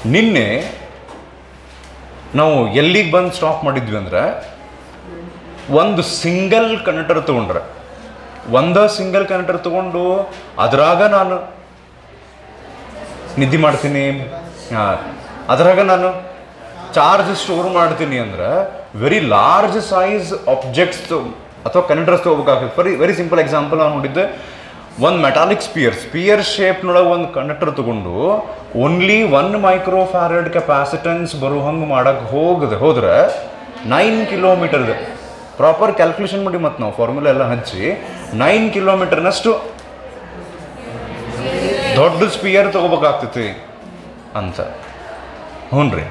ನಿನ್ನೆ ನಾವು ಎಲ್ಲಿಗೆ ಬಂದು ಸ್ಟಾಪ್ ಮಾಡಿದ್ವಿ ಅಂದ್ರೆ ಒಂದು ಸಿಂಗಲ್ ಕಂಡಕ್ಟರ್ ತೊಗೊಂಡ್ರೆ ಒಂದ ಸಿಂಗಲ್ ಕಂಡಕ್ಟರ್ ತೊಗೊಂಡು ಅದ್ರಾಗ ನಾನು ನಿದ್ದೆ ಮಾಡ್ತೀನಿ ಹಾಂ ಅದ್ರಾಗ ನಾನು ಚಾರ್ಜ್ ಸ್ಟೋರ್ ಮಾಡ್ತೀನಿ ಅಂದ್ರೆ ವೆರಿ ಲಾರ್ಜ್ ಸೈಜ್ ಆಬ್ಜೆಕ್ಟ್ಸ್ ಅಥವಾ ಕಂಡಕ್ಟರ್ಸ್ ತೊಗೋಬೇಕಾಗ್ತದೆ ಫರಿ ವೆರಿ ಸಿಂಪಲ್ ಎಕ್ಸಾಂಪಲ್ ನಾವು ನೋಡಿದ್ದೆ ಒಂದು ಮೆಟಾಲಿಕ್ ಸ್ಪಿಯರ್ ಸ್ಪಿಯರ್ ಶೇಪ್ನೊಳಗೆ ಒಂದು ಕಂಡಕ್ಟರ್ ತಗೊಂಡು only one micro farad capacitance ಬರೋ ಹಂಗೆ ಮಾಡಕ್ಕೆ ಹೋಗದೆ ಹೋದ್ರೆ ನೈನ್ ಕಿಲೋಮೀಟರ್ದು ಪ್ರಾಪರ್ ಕ್ಯಾಲ್ಕುಲೇಷನ್ ಮಾಡಿ ಮತ್ತು ನಾವು ಫಾರ್ಮುಲಾ ಎಲ್ಲ ಹಚ್ಚಿ ನೈನ್ ಕಿಲೋಮೀಟರ್ನಷ್ಟು ದೊಡ್ಡ ಸ್ಪಿಯರ್ ತಗೋಬೇಕಾಗ್ತೈತಿ ಅಂತ ಹ್ಞೂ ರೀ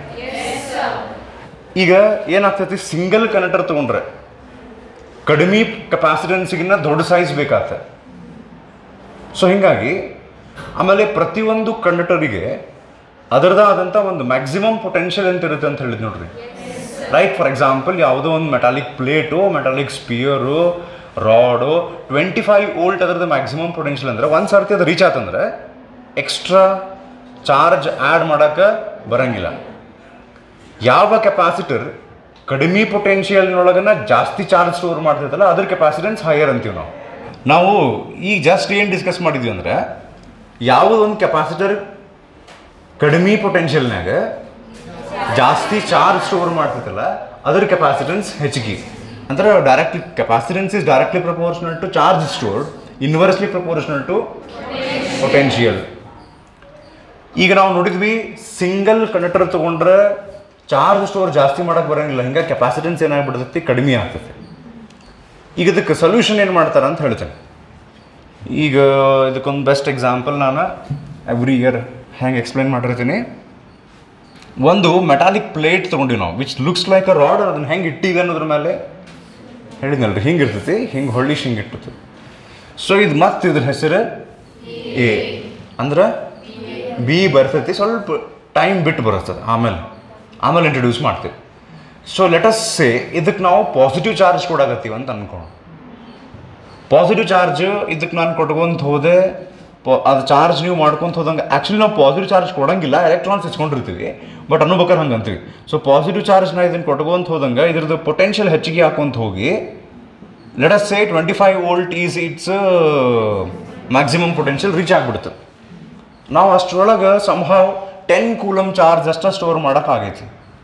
ಈಗ ಏನಾಗ್ತೈತಿ ಸಿಂಗಲ್ ಕನೆಕ್ಟರ್ ತಗೊಂಡ್ರೆ ಕಡಿಮೆ ಕೆಪಾಸಿಟೆನ್ಸ್ಗಿನ್ನ ದೊಡ್ಡ ಸೈಜ್ ಬೇಕಾಗ್ತದೆ ಸೊ ಹೀಗಾಗಿ ಆಮೇಲೆ ಪ್ರತಿಯೊಂದು ಕಂಡಕ್ಟರಿಗೆ ಅದರದೇ ಆದಂಥ ಒಂದು ಮ್ಯಾಕ್ಸಿಮಮ್ ಪೊಟೆನ್ಷಿಯಲ್ ಅಂತ ಇರುತ್ತೆ ಅಂತ ಹೇಳಿದ್ ನೋಡ್ರಿ ರೈಟ್ ಫಾರ್ ಎಕ್ಸಾಂಪಲ್ ಯಾವುದೋ ಒಂದು metallic plate metallic sphere rod twenty five volt ಅದರದ್ದು ಮ್ಯಾಕ್ಸಿಮಮ್ ಪೊಟೆನ್ಷಿಯಲ್ ಅಂದ್ರೆ ಒಂದು ಸರ್ತಿ ಅದು ರೀಚ್ ಆತಂದ್ರೆ ಎಕ್ಸ್ಟ್ರಾ ಚಾರ್ಜ್ ಆ್ಯಡ್ ಮಾಡೋಕ್ಕೆ ಬರಂಗಿಲ್ಲ ಯಾವ ಕೆಪಾಸಿಟರ್ ಕಡಿಮೆ ಪೊಟೆನ್ಷಿಯಲ್ನೊಳಗನ ಜಾಸ್ತಿ ಚಾರ್ಜ್ ಸ್ಟೋರ್ ಮಾಡ್ತೈತಲ್ಲ ಅದ್ರ ಕೆಪಾಸಿಟೆನ್ಸ್ ಹೈಯರ್ ಅಂತೀವಿ ನಾವು ನಾವು ಈಗ ಜಸ್ಟ್ ಏನು ಡಿಸ್ಕಸ್ ಮಾಡಿದ್ವಿ ಅಂದ್ರೆ ಯಾವುದೊಂದು ಕೆಪಾಸಿಟರ್ ಕಡಿಮೆ ಪೊಟೆನ್ಷಿಯಲ್ನಾಗ ಜಾಸ್ತಿ ಚಾರ್ಜ್ ಸ್ಟೋರ್ ಮಾಡ್ತೈತಲ್ಲ ಅದ್ರ ಕೆಪಾಸಿಟೆನ್ಸ್ ಹೆಚ್ಚಿಗೆ ಅಂದ್ರೆ directly capacitance is directly proportional to charge stored inversely proportional to potential ಈಗ ನಾವು ನೋಡಿದ್ವಿ ಸಿಂಗಲ್ ಕಂಡಕ್ಟರ್ ತಗೊಂಡ್ರೆ ಚಾರ್ಜ್ ಸ್ಟೋರ್ ಜಾಸ್ತಿ ಮಾಡಕ್ಕೆ ಬರಂಗಿಲ್ಲ ಹಿಂಗೆ ಕೆಪಾಸಿಟೆನ್ಸ್ ಏನಾಗ್ಬಿಡ್ತೈತಿ ಕಡಿಮೆ ಆಗ್ತೈತಿ ಈಗ ಇದಕ್ಕೆ ಸೊಲ್ಯೂಷನ್ ಏನು ಮಾಡ್ತಾರೆ ಅಂತ ಹೇಳ್ತೇನೆ ಈಗ ಇದಕ್ಕೊಂದು ಬೆಸ್ಟ್ ಎಕ್ಸಾಂಪಲ್ ನಾನು ಎವ್ರಿ ಇಯರ್ ಹೆಂಗೆ ಎಕ್ಸ್ಪ್ಲೈನ್ ಮಾಡಿರ್ತೀನಿ ಒಂದು ಮೆಟಾಲಿಕ್ ಪ್ಲೇಟ್ ತೊಗೊಂಡಿವಿ ನಾವು which looks like a rod ಅದನ್ನ ಹೆಂಗೆ ಇಟ್ಟಿವಿ ಅನ್ನೋದ್ರ ಮೇಲೆ ಹೇಳಿದ್ನಲ್ರಿ ಹಿಂಗೆ ಇರ್ತೈತಿ ಹಿಂಗೆ ಹೊಳ್ಳಿ ಹಿಂಗೆ ಇರ್ತೈತಿ ಸೊ ಇದು ಮತ್ತೆ ಇದ್ರ ಹೆಸರು ಎ ಅಂದ್ರೆ ಬಿ ಬರ್ತೈತಿ ಸ್ವಲ್ಪ ಟೈಮ್ ಬಿಟ್ಟು ಬರ್ತದೆ ಆಮೇಲೆ ಆಮೇಲೆ ಇಂಟ್ರೊಡ್ಯೂಸ್ ಮಾಡ್ತೀವಿ ಸೊ ಲೆಟಸ್ ಸೇ ಇದಕ್ಕೆ ನಾವು ಪಾಸಿಟಿವ್ ಚಾರ್ಜ್ ಕೊಡಾಕತ್ತೀವಿ ಅಂತ ಅನ್ಕೊಂಡು ಪಾಸಿಟಿವ್ ಚಾರ್ಜ್ ಇದಕ್ಕೆ ನಾನು ಕೊಟ್ಕೊಂತ ಹೋದೆ ಪ- ಅದು ಚಾರ್ಜ್ ನೀವು ಮಾಡ್ಕೊಂತ ಹೋದಂಗೆ ಆ್ಯಕ್ಚುಲಿ ನಾವು ಪಾಸಿಟಿವ್ ಚಾರ್ಜ್ ಕೊಡಂಗಿಲ್ಲ ಎಲೆಕ್ಟ್ರಾನ್ಸ್ ಇಸ್ಕೊಂಡಿರ್ತೀವಿ ಬಟ್ ಅನ್ಬೇಕಾರೆ ಹಂಗೆ ಅಂತೀವಿ ಸೊ ಪಾಸಿಟಿವ್ ಚಾರ್ಜ್ನ ಇದನ್ನು ಕೊಟ್ಕೊಂತ ಹೋದಂಗೆ ಇದ್ರದ್ದು ಪೊಟೆನ್ಷಿಯಲ್ ಹೆಚ್ಚಿಗೆ ಹಾಕೊಂತ ಹೋಗಿ let us say twenty five volt is its maximum potential reach ಆಗಿಬಿಡುತ್ತೆ ನಾವು ಅಷ್ಟರೊಳಗೆ ಸಂಭಾವ್ ಟೆನ್ ಕೂಲಮ್ ಚಾರ್ಜ್ ಅಷ್ಟ ಸ್ಟೋರ್ ಮಾಡೋಕ್ಕಾಗೈತಿ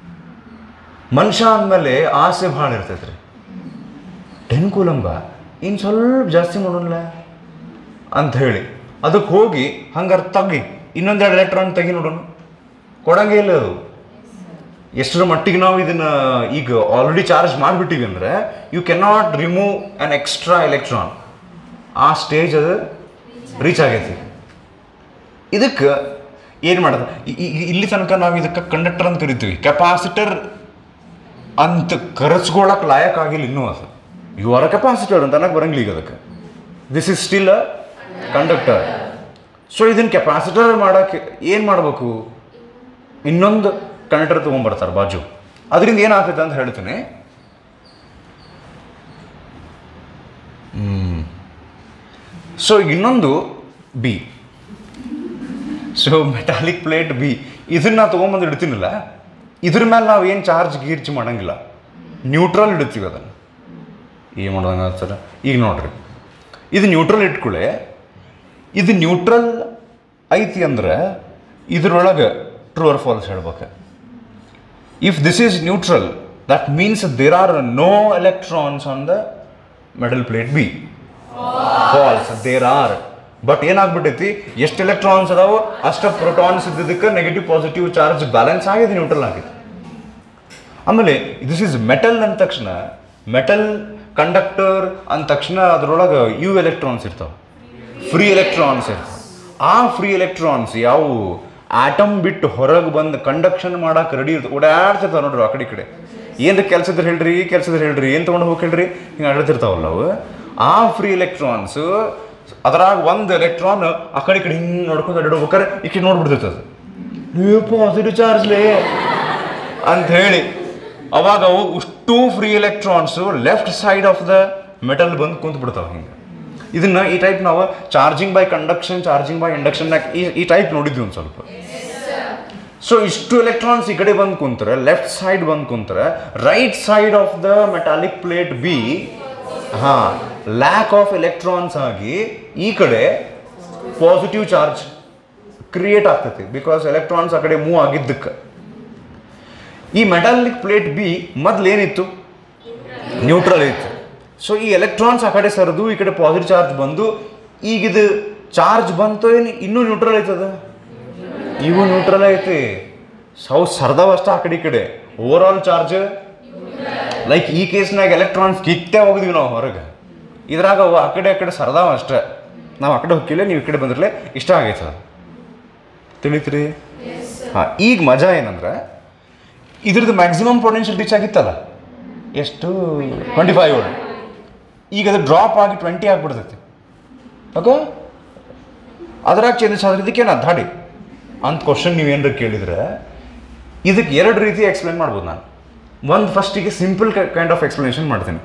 ಮನುಷ್ಯ ಅಂದಮೇಲೆ ಆಸೆ ಭಾಳ ಇರ್ತೈತೆ ರೀ ಟೆನ್ ಕೂಲಂಬ ಇನ್ನು ಸ್ವಲ್ಪ ಜಾಸ್ತಿ ಮಾಡೋಣ ಅಂತ ಹೇಳಿ ಅದಕ್ಕೆ ಹೋಗಿ ಹಂಗಾರೆ ತಗ್ಗಿ ಇನ್ನೊಂದೆರಡು ಎಲೆಕ್ಟ್ರಾನ್ ತೆಗಿ ನೋಡೋಣ ಕೊಡಂಗೇ ಇಲ್ಲ ಅದು ಎಷ್ಟರ ಮಟ್ಟಿಗೆ ನಾವು ಇದನ್ನ ಈಗ ಆಲ್ರೆಡಿ ಚಾರ್ಜ್ ಮಾಡಿಬಿಟ್ಟಿವಿ ಅಂದ್ರೆ you cannot remove an extra electron ಆ ಸ್ಟೇಜ್ ಅದು ರೀಚ್ ಆಗೈತಿ ಇದಕ್ಕೆ ಏನು ಮಾಡೋದು ಈ- ಈ- ಇಲ್ಲಿ ತನಕ ನಾವು ಇದಕ್ಕೆ ಕಂಡಕ್ಟರ್ ಅಂತ ಕರಿತೀವಿ ಕೆಪಾಸಿಟರ್ ಅಂತ ಕರೆಸ್ಕೊಳಕ್ ಲಾಯಕ್ ಆಗಿಲ್ಲ ಇನ್ನೂ ಅದು ಯು ಆರ್ ಅ ಕೆಪಾಸಿಟರ್ ಅಂತ ಅನ್ನಕ್ಕೆ ಬರಂಗಿಲ್ಲ ಈಗ ಅದಕ್ಕೆ this is still a conductor so ಇದನ್ನ ಕೆಪಾಸಿಟರ್ ಮಾಡೋಕ್ಕೆ ಏನು ಮಾಡಬೇಕು ಇನ್ನೊಂದು ಕಂಡಕ್ಟರ್ ತೊಗೊಂಬರ್ತಾರೆ ಬಾಜು ಅದರಿಂದ ಏನಾಗ್ತೈತೆ ಅಂತ ಹೇಳ್ತೀನಿ ಸೊ ಇನ್ನೊಂದು B so metallic plate B ಇದನ್ನ ನಾ ತೊಗೊಂಬಂದು ಇಡ್ತೀನಲ್ಲ ಇದ್ರ ಮೇಲೆ ನಾವು ಏನು ಚಾರ್ಜ್ ಗೀರ್ಚ್ ಮಾಡಂಗಿಲ್ಲ ನ್ಯೂಟ್ರಲ್ ಇಡ್ತೀವಿ ಅದನ್ನು ಏನು ಮಾಡೋದಂಗ ಸರ್ ಈಗ ನೋಡ್ರಿ ಇದು ನ್ಯೂಟ್ರಲ್ ಇಟ್ಕೊಳ್ಳೆ ಇದು ನ್ಯೂಟ್ರಲ್ ಐತಿ ಅಂದ್ರೆ ಇದ್ರೊಳಗೆ ಟ್ರೂ ಆರ್ ಫಾಲ್ಸ್ ಹೇಳ್ಬೇಕು if this is neutral that means there are no electrons on the metal plate B false there are but ಏನಾಗ್ಬಿಟ್ಟೈತಿ ಎಷ್ಟು ಎಲೆಕ್ಟ್ರಾನ್ಸ್ ಅದಾವೋ ಅಷ್ಟು ಪ್ರೋಟಾನ್ಸ್ ಇದ್ದಿದ್ದಕ್ಕೆ ನೆಗೆಟಿವ್ ಪಾಸಿಟಿವ್ ಚಾರ್ಜ್ ಬ್ಯಾಲೆನ್ಸ್ ಆಗಿದೆ ನ್ಯೂಟ್ರಲ್ ಆಗಿದೆ ಆಮೇಲೆ ದಿಸ್ ಇಸ್ ಮೆಟಲ್ ಅಂದ ತಕ್ಷಣ ಮೆಟಲ್ ಕಂಡಕ್ಟರ್ ಅಂದ ತಕ್ಷಣ ಅದರೊಳಗೆ ಯು ಎಲೆಕ್ಟ್ರಾನ್ಸ್ ಇರ್ತಾವೆ ಫ್ರೀ ಎಲೆಕ್ಟ್ರಾನ್ಸ್ ಇರ್ತಾವೆ ಆ ಫ್ರೀ ಎಲೆಕ್ಟ್ರಾನ್ಸ್ ಯಾವ ಆಟಮ್ ಬಿಟ್ಟು ಹೊರಗೆ ಬಂದು ಕಂಡಕ್ಷನ್ ಮಾಡಕ್ಕೆ ರೆಡಿ ಇರ್ತವೆ ಓಡಾಡ್ತಿರ್ತಾವೆ ನೋಡ್ರಿ ಆ ಕಡೆ ಈ ಕಡೆ ಏನು ಕೆಲಸ ಇದ್ರೆ ಹೇಳ್ರಿ ಈ ಕೆಲಸ ಇದ್ರೆ ಹೇಳ್ರಿ ಏನು ತೊಗೊಂಡು ಹೋಗಿ ಹೇಳ್ರಿ ಹಿಂಗೆ ಆಡ್ತಿರ್ತಾವಲ್ಲ ಅವು ಆ ಫ್ರೀ ಎಲೆಕ್ಟ್ರಾನ್ಸ್ ಅದ್ರಾಗ ಒಂದು ಎಲೆಕ್ಟ್ರಾನ್ ಆ ಕಡೆ ಈ ಕಡೆ ಹಿಂಗೆ ನೋಡ್ಕೊಂಡು ಅಡ್ಡೋಗ್ಬೇಕಾರೆ ಈ ಕಡೆ ನೋಡ್ಬಿಡ್ತೈತೆ ಅದು ನೀವು ಪಾಸಿಟಿವ್ ಚಾರ್ಜ್ಲೇ ಅಂತ ಹೇಳಿ ಅವಾಗ ಅವು ಅಷ್ಟು free electrons left side of the metal ಬಂದು ಕುಂತು ಬಿಡ್ತಾವೆ ಹಿಂಗೆ ಇದನ್ನ ಈ ಟೈಪ್ ನಾವು charging by conduction charging by induction ಈ ಈ ಟೈಪ್ ನೋಡಿದ್ವಿ ಒಂದು ಸ್ವಲ್ಪ ಸೊ ಇಷ್ಟು ಎಲೆಕ್ಟ್ರಾನ್ಸ್ ಈ ಕಡೆ ಬಂದು ಕುಂತ್ರೆ ಲೆಫ್ಟ್ ಸೈಡ್ ಬಂದು ಕುಂತ್ರೆ right side of the metallic plate B ಹಾ ಲ್ಯಾಕ್ ಆಫ್ ಎಲೆಕ್ಟ್ರಾನ್ಸ್ ಆಗಿ ಈ ಕಡೆ ಪಾಸಿಟಿವ್ ಚಾರ್ಜ್ ಕ್ರಿಯೇಟ್ ಆಗ್ತೈತಿ ಬಿಕಾಸ್ ಎಲೆಕ್ಟ್ರಾನ್ಸ್ ಆ ಕಡೆ ಮೂವ್ ಆಗಿದ್ದಕ್ಕೆ ಈ ಮೆಟಾಲಿಕ್ ಪ್ಲೇಟ್ ಬಿ ಮೊದ್ಲೇನಿತ್ತು ನ್ಯೂಟ್ರಲ್ ಇತ್ತು ಸೊ ಈ ಎಲೆಕ್ಟ್ರಾನ್ಸ್ ಆ ಕಡೆ ಸರಿದು ಈ ಕಡೆ ಪಾಸಿಟಿವ್ ಚಾರ್ಜ್ ಬಂದು ಈಗ ಇದು ಚಾರ್ಜ್ ಬಂತು ಏನು ಇನ್ನೂ ನ್ಯೂಟ್ರಲ್ ಐತದ ಇವು ನ್ಯೂಟ್ರಲ್ ಐತಿ ಸೌ ಸರ್ದವಷ್ಟ ಆ ಕಡೆ ಈ ಕಡೆ ಓವರ್ ಆಲ್ ಚಾರ್ಜ್ ಲೈಕ್ ಈ ಕೇಸ್ನಾಗ ಎಲೆಕ್ಟ್ರಾನ್ಸ್ ಕಿತ್ತೇ ಹೋಗಿದ್ವಿ ನಾವು ಹೊರಗೆ ಇದ್ರಾಗ ಅವು ಆ ಕಡೆ ಆ ಕಡೆ ಸರ್ದಾವ ಅಷ್ಟೇ ನಾವು ಆ ಕಡೆ ಹೋಗಿಲ್ಲ ನೀವು ಈ ಕಡೆ ಬಂದಿರಲೇ ಇಷ್ಟ ಆಗೈತದ ತಿಳಿತ್ರಿ ಹಾಂ ಈಗ ಮಜಾ ಏನಂದ್ರೆ ಇದ್ರದ್ದು ಮ್ಯಾಕ್ಸಿಮಮ್ ಪೊಟೆನ್ಷಿಯಲ್ ರೀಚ್ ಆಗಿತ್ತಲ್ಲ ಎಷ್ಟು ಟ್ವೆಂಟಿ ಫೈವ್ ಓಲ್ಡ್ ಈಗ ಅದು ಡ್ರಾಪ್ ಆಗಿ ಟ್ವೆಂಟಿ ಆಗಿಬಿಡ್ತೈತಿ ಓಕೆ ಅದ್ರಾಗ ಚೇಂಜಸ್ ಆದ್ರೆ ಇದಕ್ಕೇನು ದಾಡಿ ಅಂತ ಕ್ವಶನ್ ನೀವೇನಾರು ಕೇಳಿದ್ರೆ ಇದಕ್ಕೆ ಎರಡು ರೀತಿ ಎಕ್ಸ್ಪ್ಲೇನ್ ಮಾಡ್ಬೋದು ನಾನು ಒಂದು ಫಸ್ಟಿಗೆ ಸಿಂಪಲ್ ಕೈಂಡ್ ಆಫ್ ಎಕ್ಸ್ಪ್ಲನೇಷನ್ ಮಾಡ್ತೀನಿ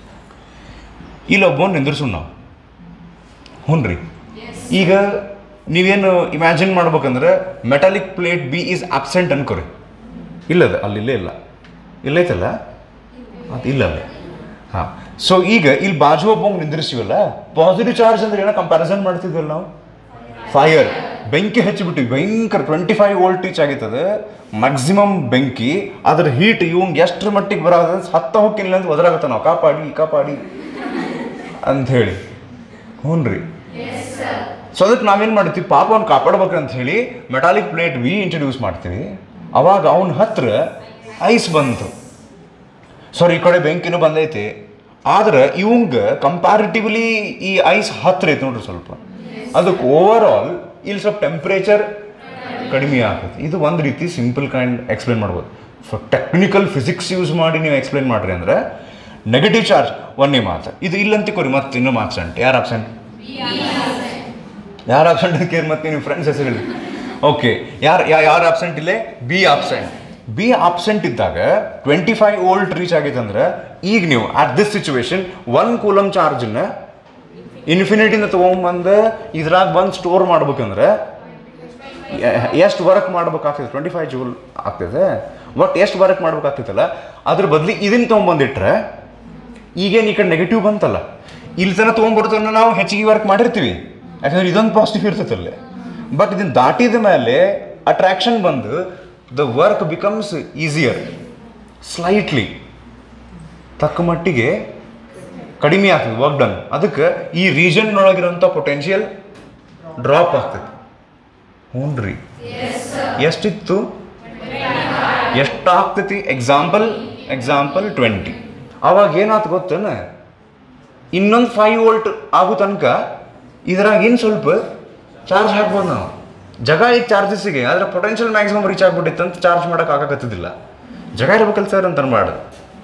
ಇಲ್ಲೊಬ್ಬ ನಿಂದ್ರಿಸು ನಾವು ಹ್ಞೂ ರೀ ಈಗ ನೀವೇನು ಇಮ್ಯಾಜಿನ್ ಮಾಡ್ಬೇಕಂದ್ರೆ metallic plate B is absent ಅನ್ಕೋರಿ ಇಲ್ಲದ ಅಲ್ಲಿ ಇಲ್ಲೇ ಇಲ್ಲ ಇಲ್ಲೈತಲ್ಲ ಅದು ಇಲ್ಲ ಅಲ್ಲಿ ಹಾಂ ಸೊ ಈಗ ಇಲ್ಲಿ ಬಾಜು ಒಬ್ಬಂಗೆ ನಿಂದ್ರಿಸಿವಲ್ಲ ಪಾಸಿಟಿವ್ ಚಾರ್ಜ್ ಅಂದ್ರೆ ಏನೋ ಕಂಪ್ಯಾರಿಸನ್ ಮಾಡ್ತಿದ್ವಲ್ಲ ನಾವು ಫೈರ್ ಬೆಂಕಿ ಹಚ್ಚಿಬಿಟ್ಟಿವಿ ಭಯಂಕರ ಟ್ವೆಂಟಿ ಫೈವ್ ವೋಲ್ಟೇಜ್ ಆಗೈತದ ಮ್ಯಾಕ್ಸಿಮಮ್ ಬೆಂಕಿ ಅದ್ರ ಹೀಟ್ ಇವಂಗೆ ಎಷ್ಟರ ಮಟ್ಟಿಗೆ ಬರೋದ ಹತ್ತ ಹೋಗಿಲ್ಲ ಅಂತ ಒದರಾಗತ್ತ ನಾವು ಕಾಪಾಡಿ ಕಾಪಾಡಿ ಅಂತ ಹೇಳಿ ಹ್ಞೂ ರೀ ಸೊ ಅದಕ್ಕೆ ನಾವೇನು ಮಾಡ್ತೀವಿ ಪಾಪ ಅವ್ನು ಕಾಪಾಡ್ಬೇಕಂತ ಹೇಳಿ ಮೆಟಾಲಿಕ್ ಪ್ಲೇಟ್ ವಿ ಇಂಟ್ರಡ್ಯೂಸ್ ಮಾಡ್ತೀವಿ ಅವಾಗ ಅವನ ಹತ್ರ ಐಸ್ ಬಂತು ಸಾರಿ ಈ ಕಡೆ ಬೆಂಕಿನೂ ಬಂದೈತಿ ಆದ್ರೆ ಇವಂಗ ಕಂಪ್ಯಾರಿಟಿವ್ಲಿ ಈ ಐಸ್ ಹತ್ರ ಐತೆ ನೋಡ್ರಿ ಸ್ವಲ್ಪ ಅದಕ್ಕೆ ಓವರ್ ಆಲ್ ಇಲ್ಲಿ ಸ್ವಲ್ಪ ಟೆಂಪ್ರೇಚರ್ ಕಡಿಮೆ ಆಗ್ತದೆ ಇದು ಒಂದು ರೀತಿ ಸಿಂಪಲ್ ಕೈಂಡ್ ಎಕ್ಸ್ಪ್ಲೇನ್ ಮಾಡ್ಬೋದು ಫಾರ್ ಟೆಕ್ನಿಕಲ್ ಫಿಸಿಕ್ಸ್ ಯೂಸ್ ಮಾಡಿ ನೀವು ಎಕ್ಸ್ಪ್ಲೇನ್ ಮಾಡ್ರಿ ಅಂದ್ರೆ ನೆಗೆಟಿವ್ ಚಾರ್ಜ್ ಒಂದೇ ಮಾತು ಇದು ಇಲ್ಲಂತಿಕೋರಿ ಮತ್ತೆ ಇನ್ನೂ ಅಬ್ಸೆಂಟ್ ಯಾರು ಅಬ್ಸೆಂಟ್ ಯಾರು ಅಬ್ಸೆಂಟ್ ಅಂತ ಕೇಳಿ ಮತ್ತೆ ನಿಮ್ಮ ಫ್ರೆಂಡ್ಸ್ ಹೆಸರು ಹೇಳಿ ಓಕೆ ಯಾರು ಯಾರು ಅಬ್ಸೆಂಟ್ ಇಲ್ಲೇ ಬಿ ಅಬ್ಸೆಂಟ್ ಬಿ ಅಬ್ಸೆಂಟ್ ಇದ್ದಾಗ ಟ್ವೆಂಟಿ ಫೈವ್ ವೋಲ್ಟ್ ರೀಚ್ ಆಗೈತೆ ಅಂದ್ರೆ ಈಗ ನೀವು at this situation one coulomb ಚಾರ್ಜನ್ನ ಇನ್ಫಿನಿಟಿನ ತೊಗೊಂಬಂದು ಇದ್ರಾಗ ಬಂದು ಸ್ಟೋರ್ ಮಾಡ್ಬೇಕಂದ್ರೆ ಎಷ್ಟು ವರ್ಕ್ ಮಾಡ್ಬೇಕಾಗ್ತದೆ ಟ್ವೆಂಟಿ ಫೈವ್ ಜೂಲ್ ಆಗ್ತದೆ ಒಟ್ಟು ಎಷ್ಟು ವರ್ಕ್ ಮಾಡ್ಬೇಕಾಗ್ತೈತಲ್ಲ ಅದ್ರ ಬದಲಿ ಇದನ್ನ ತೊಗೊಂಬಂದಿಟ್ರೆ ಈಗೇನು ಈ ಕಡೆ ನೆಗೆಟಿವ್ ಬಂತಲ್ಲ ಇಲ್ಲಿ ತನಕ ತೊಗೊಂಡ್ಬರ್ತನ್ನ ನಾವು ಹೆಚ್ಚಿಗೆ ವರ್ಕ್ ಮಾಡಿರ್ತೀವಿ ಯಾಕಂದ್ರೆ ಇದೊಂದು ಪಾಸಿಟಿವ್ ಇರ್ತೈತಲ್ಲೇ ಬಟ್ ಇದನ್ನ ದಾಟಿದ ಮೇಲೆ ಅಟ್ರಾಕ್ಷನ್ ಬಂದು the work becomes easier slightly ತಕ್ಕ ಮಟ್ಟಿಗೆ ಕಡಿಮೆ ಆಗ್ತದೆ ವರ್ಕ್ ಡನ್ ಅದಕ್ಕೆ ಈ ರೀಜನ್ ಒಳಗಿರೋಂಥ ಪೊಟೆನ್ಷಿಯಲ್ ಡ್ರಾಪ್ ಆಗ್ತದೆ ಹ್ಞೂ ರೀ ಎಷ್ಟಿತ್ತು ಎಷ್ಟಾಗ್ತೈತಿ ಎಕ್ಸಾಂಪಲ್ ಎಕ್ಸಾಂಪಲ್ ಟ್ವೆಂಟಿ ಅವಾಗ ಏನಾಯ್ತು ಗೊತ್ತೇನ ಇನ್ನೊಂದು ಫೈವ್ ವೋಲ್ಟ್ ಆಗೋ ತನಕ ಇದ್ರಾಗ ಇನ್ನು ಸ್ವಲ್ಪ ಚಾರ್ಜ್ ಹಾಕ್ಬೋದು ನಾವು ಜಗ ಈಗ ಚಾರ್ಜಸ್ಸಿಗೆ ಆದರೆ ಪೊಟೆನ್ಷಿಯಲ್ ಮ್ಯಾಕ್ಸಿಮಮ್ ರೀಚ್ ಆಗ್ಬಿಟ್ಟಿತ್ತು ಅಂತ ಚಾರ್ಜ್ ಮಾಡೋಕೆ ಆಗಕತ್ತಿದ್ದಿಲ್ಲ ಜಗ ಇರ್ಬೇಕಲ್ಲ ಸರ್ ಅಂತ ಅನ್ಬಾರ್ದು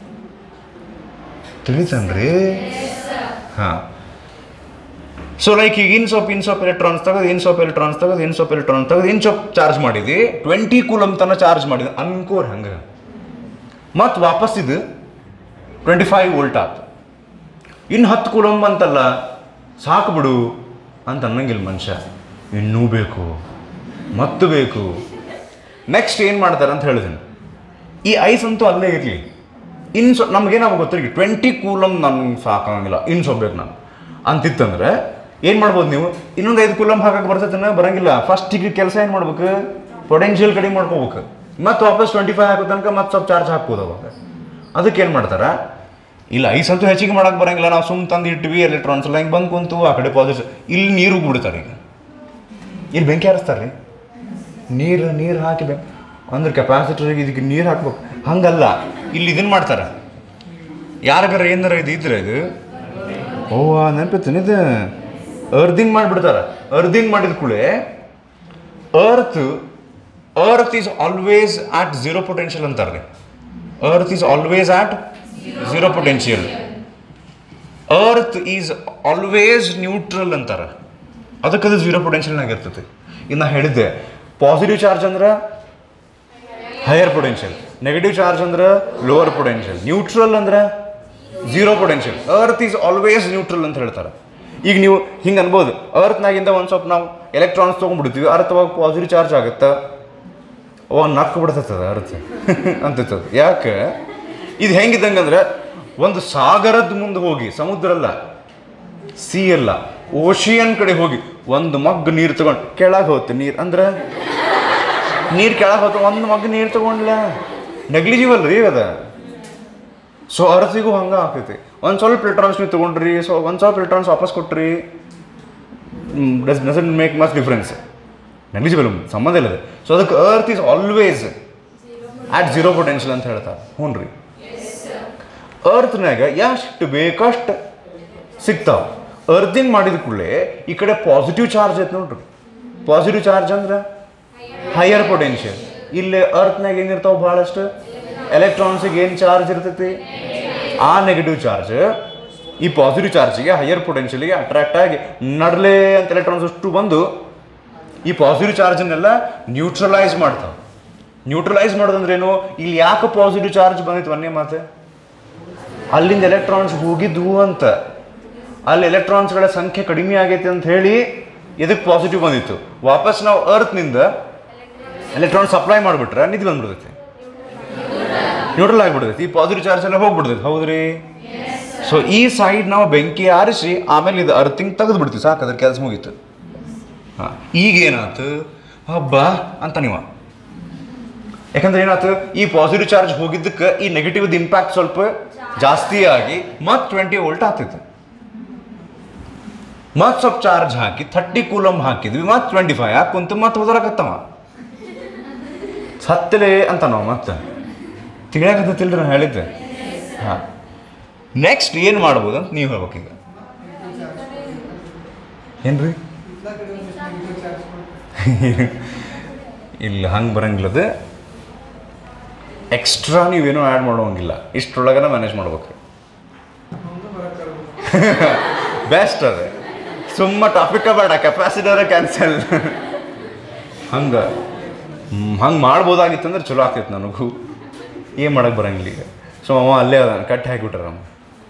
ತಿಳಿತನ್ರಿ ಹಾಂ ಸೊ ಲೈಕ್ ಈಗ ಇನ್ ಸೋಪ್ ಇನ್ ಸೋಪ್ ಎಲೆಕ್ಟ್ರಾನ್ಸ್ ತೆಗೆದು ಇನ್ ಸೋಪ್ ಎಲೆಕ್ಟ್ರಾನ್ಸ್ ತೆಗೆದು ಇನ್ ಸೋಪ್ ಎಲೆಕ್ಟ್ರಾನ್ ತೆಗೆದು ಇನ್ ಸೋಪ್ ಚಾರ್ಜ್ ಮಾಡಿದ್ವಿ ಟ್ವೆಂಟಿ ಕೂಲಮ್ ತನ ಚಾರ್ಜ್ ಮಾಡಿದ್ವಿ ಅನ್ಕೋರ್ ಹಂಗೆ ಮತ್ತು ವಾಪಸ್ ಇದು ಟ್ವೆಂಟಿ ಫೈವ್ ವೋಲ್ಟ್ ಆಯ್ತು ಇನ್ನು ಹತ್ತು ಕೂಲಮ್ ಅಂತಲ್ಲ ಸಾಕು ಬಿಡು ಅಂತ ಅನ್ನಂಗಿಲ್ಲ ಮನುಷ್ಯ ಇನ್ನೂ ಬೇಕು ಮತ್ತು ಬೇಕು ನೆಕ್ಸ್ಟ್ ಏನು ಮಾಡ್ತಾರೆ ಅಂತ ಹೇಳಿದ್ದೀನಿ ಈ ಐಸ್ ಅಂತೂ ಅಲ್ಲೇ ಇರಲಿ ಇನ್ನು ಸೊ ನಮಗೇನಾಗ ಗೊತ್ತಿರಲಿ ಟ್ವೆಂಟಿ ಕೂಲಮ್ ನನ್ಗೆ ಸಾಕಾಗಂಗಿಲ್ಲ ಇನ್ನು ಸೊಬ್ಬೇಕು ನಾನು ಅಂತಿತ್ತಂದ್ರೆ ಏನು ಮಾಡ್ಬೋದು ನೀವು ಇನ್ನೊಂದು ಐದು ಕೂಲಮ್ ಹಾಕಕ್ಕೆ ಬರ್ತೈತೆ ಬರಂಗಿಲ್ಲ ಫಸ್ಟ್ ಈಗ ಕೆಲಸ ಏನು ಮಾಡ್ಬೇಕು ಪೊಟೆನ್ಷಿಯಲ್ ಕಡಿಮೆ ಮಾಡ್ಕೋಬೇಕು ಮತ್ತೆ ವಾಪಸ್ ಟ್ವೆಂಟಿ ಫೈವ್ ಹಾಕೋ ತನಕ ಮತ್ತೆ ಸ್ವಲ್ಪ ಚಾರ್ಜ್ ಹಾಕ್ಬೋದು ಅವಾಗ ಅದಕ್ಕೆ ಏನು ಮಾಡ್ತಾರೆ ಇಲ್ಲ ಐಸ್ ಅಂತೂ ಹೆಚ್ಚಿಗೆ ಮಾಡಕ್ಕೆ ಬರಂಗಿಲ್ಲ ನಾವು ಸುಮ್ ತಂದು ಇಟ್ವಿ ಎಲೆಕ್ಟ್ರಾನ್ಸ್ ಎಲ್ಲ ಹಿಂಗೆ ಬಂದು ಕುಂತು ಆ ಕಡೆ ಪಾಸಿಟಿವ್ ಇಲ್ಲಿ ನೀರು ಬಿಡ್ತಾರೆ ಈಗ ಇಲ್ಲಿ ಬೆಂಕಿ ಹಾರಿಸ್ತಾರೆ ರೀ ನೀರು ನೀರು ಹಾಕಿ ಬೆ ಅಂದ್ರೆ ಕೆಪಾಸಿಟರ್ಗೆ ಇದಕ್ಕೆ ನೀರು ಹಾಕ್ಬೇಕು ಹಂಗಲ್ಲ ಇಲ್ಲಿ ಇದನ್ನು ಮಾಡ್ತಾರೆ ಯಾರಿಗಾರ ಏನಾರ ಇದು ಇದ್ರೆ ಇದು ಓ ನೆನಪಿತ್ತು ಇದು ಅರ್ದಿಂಗ್ ಮಾಡಿಬಿಡ್ತಾರೆ ಅರ್ದಿಂಗ್ ಮಾಡಿದ ಕೂಡಲೇ earth earth is always at zero potential ಅಂತಾರೆ ರೀ earth is always at zero potential earth is always neutral ಅಂತಾರೆ ಅದಕ್ಕೆ ಅದು ಝೀರೋ ಪೊಟೆನ್ಷಿಯಲ್ನಾಗ ಇರ್ತೈತಿ ಇನ್ನು ನಾ ಹೇಳಿದ್ದೆ ಪಾಸಿಟಿವ್ ಚಾರ್ಜ್ ಅಂದ್ರೆ ಹೈಯರ್ ಪೊಟೆನ್ಷಿಯಲ್ ನೆಗೆಟಿವ್ ಚಾರ್ಜ್ ಅಂದ್ರೆ ಲೋವರ್ ಪೊಟೆನ್ಷಿಯಲ್ ನ್ಯೂಟ್ರಲ್ ಅಂದ್ರೆ zero potential earth is always neutral ಅಂತ ಹೇಳ್ತಾರೆ ಈಗ ನೀವು ಹಿಂಗೆ ಅನ್ಬೋದು ಅರ್ತ್ನಾಗಿಂದ ಒಂದು ಸ್ವಲ್ಪ ನಾವು ಎಲೆಕ್ಟ್ರಾನ್ಸ್ ತೊಗೊಂಡ್ಬಿಡ್ತೀವಿ ಅರ್ತ್ ಅವಾಗ ಪಾಸಿಟಿವ್ ಚಾರ್ಜ್ ಆಗುತ್ತೆ ಅವ ನಕ್ಕು ಬಿಡ್ತದ ಅರ್ಥ ಅಂತಿರ್ತದ ಯಾಕೆ ಇದು ಹೆಂಗಿದ್ದಂಗೆ ಅಂದ್ರೆ ಒಂದು ಸಾಗರದ ಮುಂದೆ ಹೋಗಿ ಸಮುದ್ರ ಅಲ್ಲ ಸಿ ಅಲ್ಲ ಓಷಿಯನ್ ಕಡೆ ಹೋಗಿ ಒಂದು ಮಗ್ ನೀರು ತಗೊಂಡು ಕೆಳಗೆ ಹೋಗುತ್ತೆ ನೀರು ಅಂದ್ರೆ ನೀರು ಕೆಳಗೆ ಹೋಗ್ತು ಒಂದು ಮಗ್ ನೀರು ತಗೊಂಡ್ಲ ನೆಗ್ಲಿಜಿಬಲ್ ರೀ ಅದ ಸೊ ಅರ್ತಿಗೂ ಹಂಗೆ ಆಗ್ತೈತಿ ಒಂದು ಸ್ವಲ್ಪ ಎಲೆಕ್ಟ್ರಾನ್ಸ್ ನೀವು ತೊಗೊಂಡ್ರಿ ಸೊ ಒಂದು ಸ್ವಲ್ಪ ಎಲೆಕ್ಟ್ರಾನ್ಸ್ ವಾಪಸ್ ಕೊಟ್ರಿ does doesn't make much difference negligible ಸಂಬಂಧ ಇಲ್ಲ ಅದು ಸೊ ಅದಕ್ಕೆ earth is always at zero potential ಅಂತ ಹೇಳ್ತಾರೆ ಹ್ಞೂ ರೀ ಅರ್ತ್ನಾಗ ಎಷ್ಟು ಬೇಕಷ್ಟು ಸಿಗ್ತಾವ ಅರ್ದಿಂಗ್ ಮಾಡಿದ ಕೂಡಲೇ ಈ ಕಡೆ ಪಾಸಿಟಿವ್ ಚಾರ್ಜ್ ಐತೆ ನೋಡ್ರಿ ಪಾಸಿಟಿವ್ ಚಾರ್ಜ್ ಅಂದ್ರೆ ಹೈಯರ್ ಪೊಟೆನ್ಷಿಯಲ್ ಇಲ್ಲಿ ಅರ್ತ್ನಾಗ ಏನಿರ್ತಾವ ಭಾಳಷ್ಟು ಎಲೆಕ್ಟ್ರಾನ್ಸಿಗೆ ಏನು ಚಾರ್ಜ್ ಇರ್ತೈತಿ ಆ ನೆಗೆಟಿವ್ ಚಾರ್ಜ್ ಈ ಪಾಸಿಟಿವ್ ಚಾರ್ಜಿಗೆ ಹೈಯರ್ ಪೊಟೆನ್ಷಿಯಲ್ಗೆ ಅಟ್ರಾಕ್ಟ್ ಆಗಿ ನಡಲೆ ಅಂತ ಎಲೆಕ್ಟ್ರಾನ್ಸ್ ಅಷ್ಟು ಬಂದು ಈ ಪಾಸಿಟಿವ್ ಚಾರ್ಜನ್ನೆಲ್ಲ ನ್ಯೂಟ್ರಲೈಸ್ ಮಾಡ್ತಾವೆ ನ್ಯೂಟ್ರಲೈಸ್ ಮಾಡೋದಂದ್ರೆ ಏನು ಇಲ್ಲಿ ಯಾಕೆ ಪಾಸಿಟಿವ್ ಚಾರ್ಜ್ ಬಂದಿತ್ತು ಒಂದೇ ಮಾತು ಅಲ್ಲಿಂದ ಎಲೆಕ್ಟ್ರಾನ್ಸ್ ಹೋಗಿದ್ವು ಅಂತ ಅಲ್ಲಿ ಎಲೆಕ್ಟ್ರಾನ್ಸ್ಗಳ ಸಂಖ್ಯೆ ಕಡಿಮೆ ಆಗೈತೆ ಅಂತ ಹೇಳಿ ಇದಕ್ಕೆ ಪಾಸಿಟಿವ್ ಬಂದಿತ್ತು ವಾಪಸ್ ನಾವು ಅರ್ತ್ನಿಂದ ಎಲೆಕ್ಟ್ರಾನ್ ಸಪ್ಲೈ ಮಾಡಿಬಿಟ್ರೆ ನಿಧಿ ಬಂದ್ಬಿಡ್ತೈತಿ ನ್ಯೂಟ್ರಲ್ ಆಗಿಬಿಡ್ತೈತಿ ಈ ಪಾಸಿಟಿವ್ ಚಾರ್ಜ್ ಎಲ್ಲ ಹೋಗ್ಬಿಡ್ತೈತಿ ಹೌದ್ರಿ ಸೊ ಈ ಸೈಡ್ ನಾವು ಬೆಂಕಿ ಆರಿಸಿ ಆಮೇಲೆ ಇದು ಅರ್ತಿಂಗ್ ತೆಗೆದು ಬಿಡ್ತೀವಿ ಸಾಕು ಅದ್ರ ಕೆಲಸ ಮುಗೀತು ಹಾಂ ಈಗ ಏನಾಯ್ತು ಹಬ್ಬ ಅಂತ ನೀವು ಯಾಕಂದ್ರೆ ಏನಾಯ್ತು ಈ ಪಾಸಿಟಿವ್ ಚಾರ್ಜ್ ಹೋಗಿದ್ದಕ್ಕೆ ಈ ನೆಗೆಟಿವ್ ಇಂಪ್ಯಾಕ್ಟ್ ಸ್ವಲ್ಪ ಜಾಸ್ತಿ ಆಗಿ ಮತ್ತೆ ಟ್ವೆಂಟಿ ವೋಲ್ಟ್ ಆಗ್ತಿತ್ತು ಮತ್ತೆ ಸ್ವಲ್ಪ ಚಾರ್ಜ್ ಹಾಕಿ ಥರ್ಟಿ ಕೂಲಮ್ ಹಾಕಿದ್ವಿ ಮತ್ತೆ ಟ್ವೆಂಟಿ ಫೈವ್ ಯಾಕೆ ಕುಂತು ಮತ್ತೆ ಓದೋರಕತ್ತವ ಸತ್ತಲೆ ಅಂತ ನಾವು ಮತ್ತೆ ತಿಳಿಯಾಕತ್ತಿಲ್ರಿ ನಾನು ಹೇಳಿದ್ದೆ ಹಾಂ ನೆಕ್ಸ್ಟ್ ಏನು ಮಾಡ್ಬೋದು ಅಂತ ನೀವು ಹೇಳ್ಬೇಕೀಗ ಏನ್ರಿ ಇಲ್ಲ ಹಂಗೆ ಬರಂಗಿಲ್ಲದ ಎಕ್ಸ್ಟ್ರಾ ನೀವೇನೂ ಆ್ಯಡ್ ಮಾಡೋಂಗಿಲ್ಲ ಇಷ್ಟರೊಳಗನ ಮ್ಯಾನೇಜ್ ಮಾಡ್ಬೇಕು ಬೆಸ್ಟ್ ಅದ ಸುಮ್ಮ ಟಾಪಿಕ ಬೇಡ ಕೆಪಾಸಿಟರ ಕ್ಯಾನ್ಸಲ್ ಹಂಗೆ ಹಂಗೆ ಮಾಡ್ಬೋದಾಗಿತ್ತು ಅಂದ್ರೆ ಚಲೋ ಆಗ್ತಿತ್ತು ನನಗೂ ಏನು ಮಾಡಕ್ಕೆ ಬರಂಗಿಲ್ಲ ಈಗ ಸೊ ಅವ ಅಲ್ಲೇ ಅದ ಕಟ್ಟಿ ಹಾಕಿಬಿಟ್ರ ನಮ್ಮ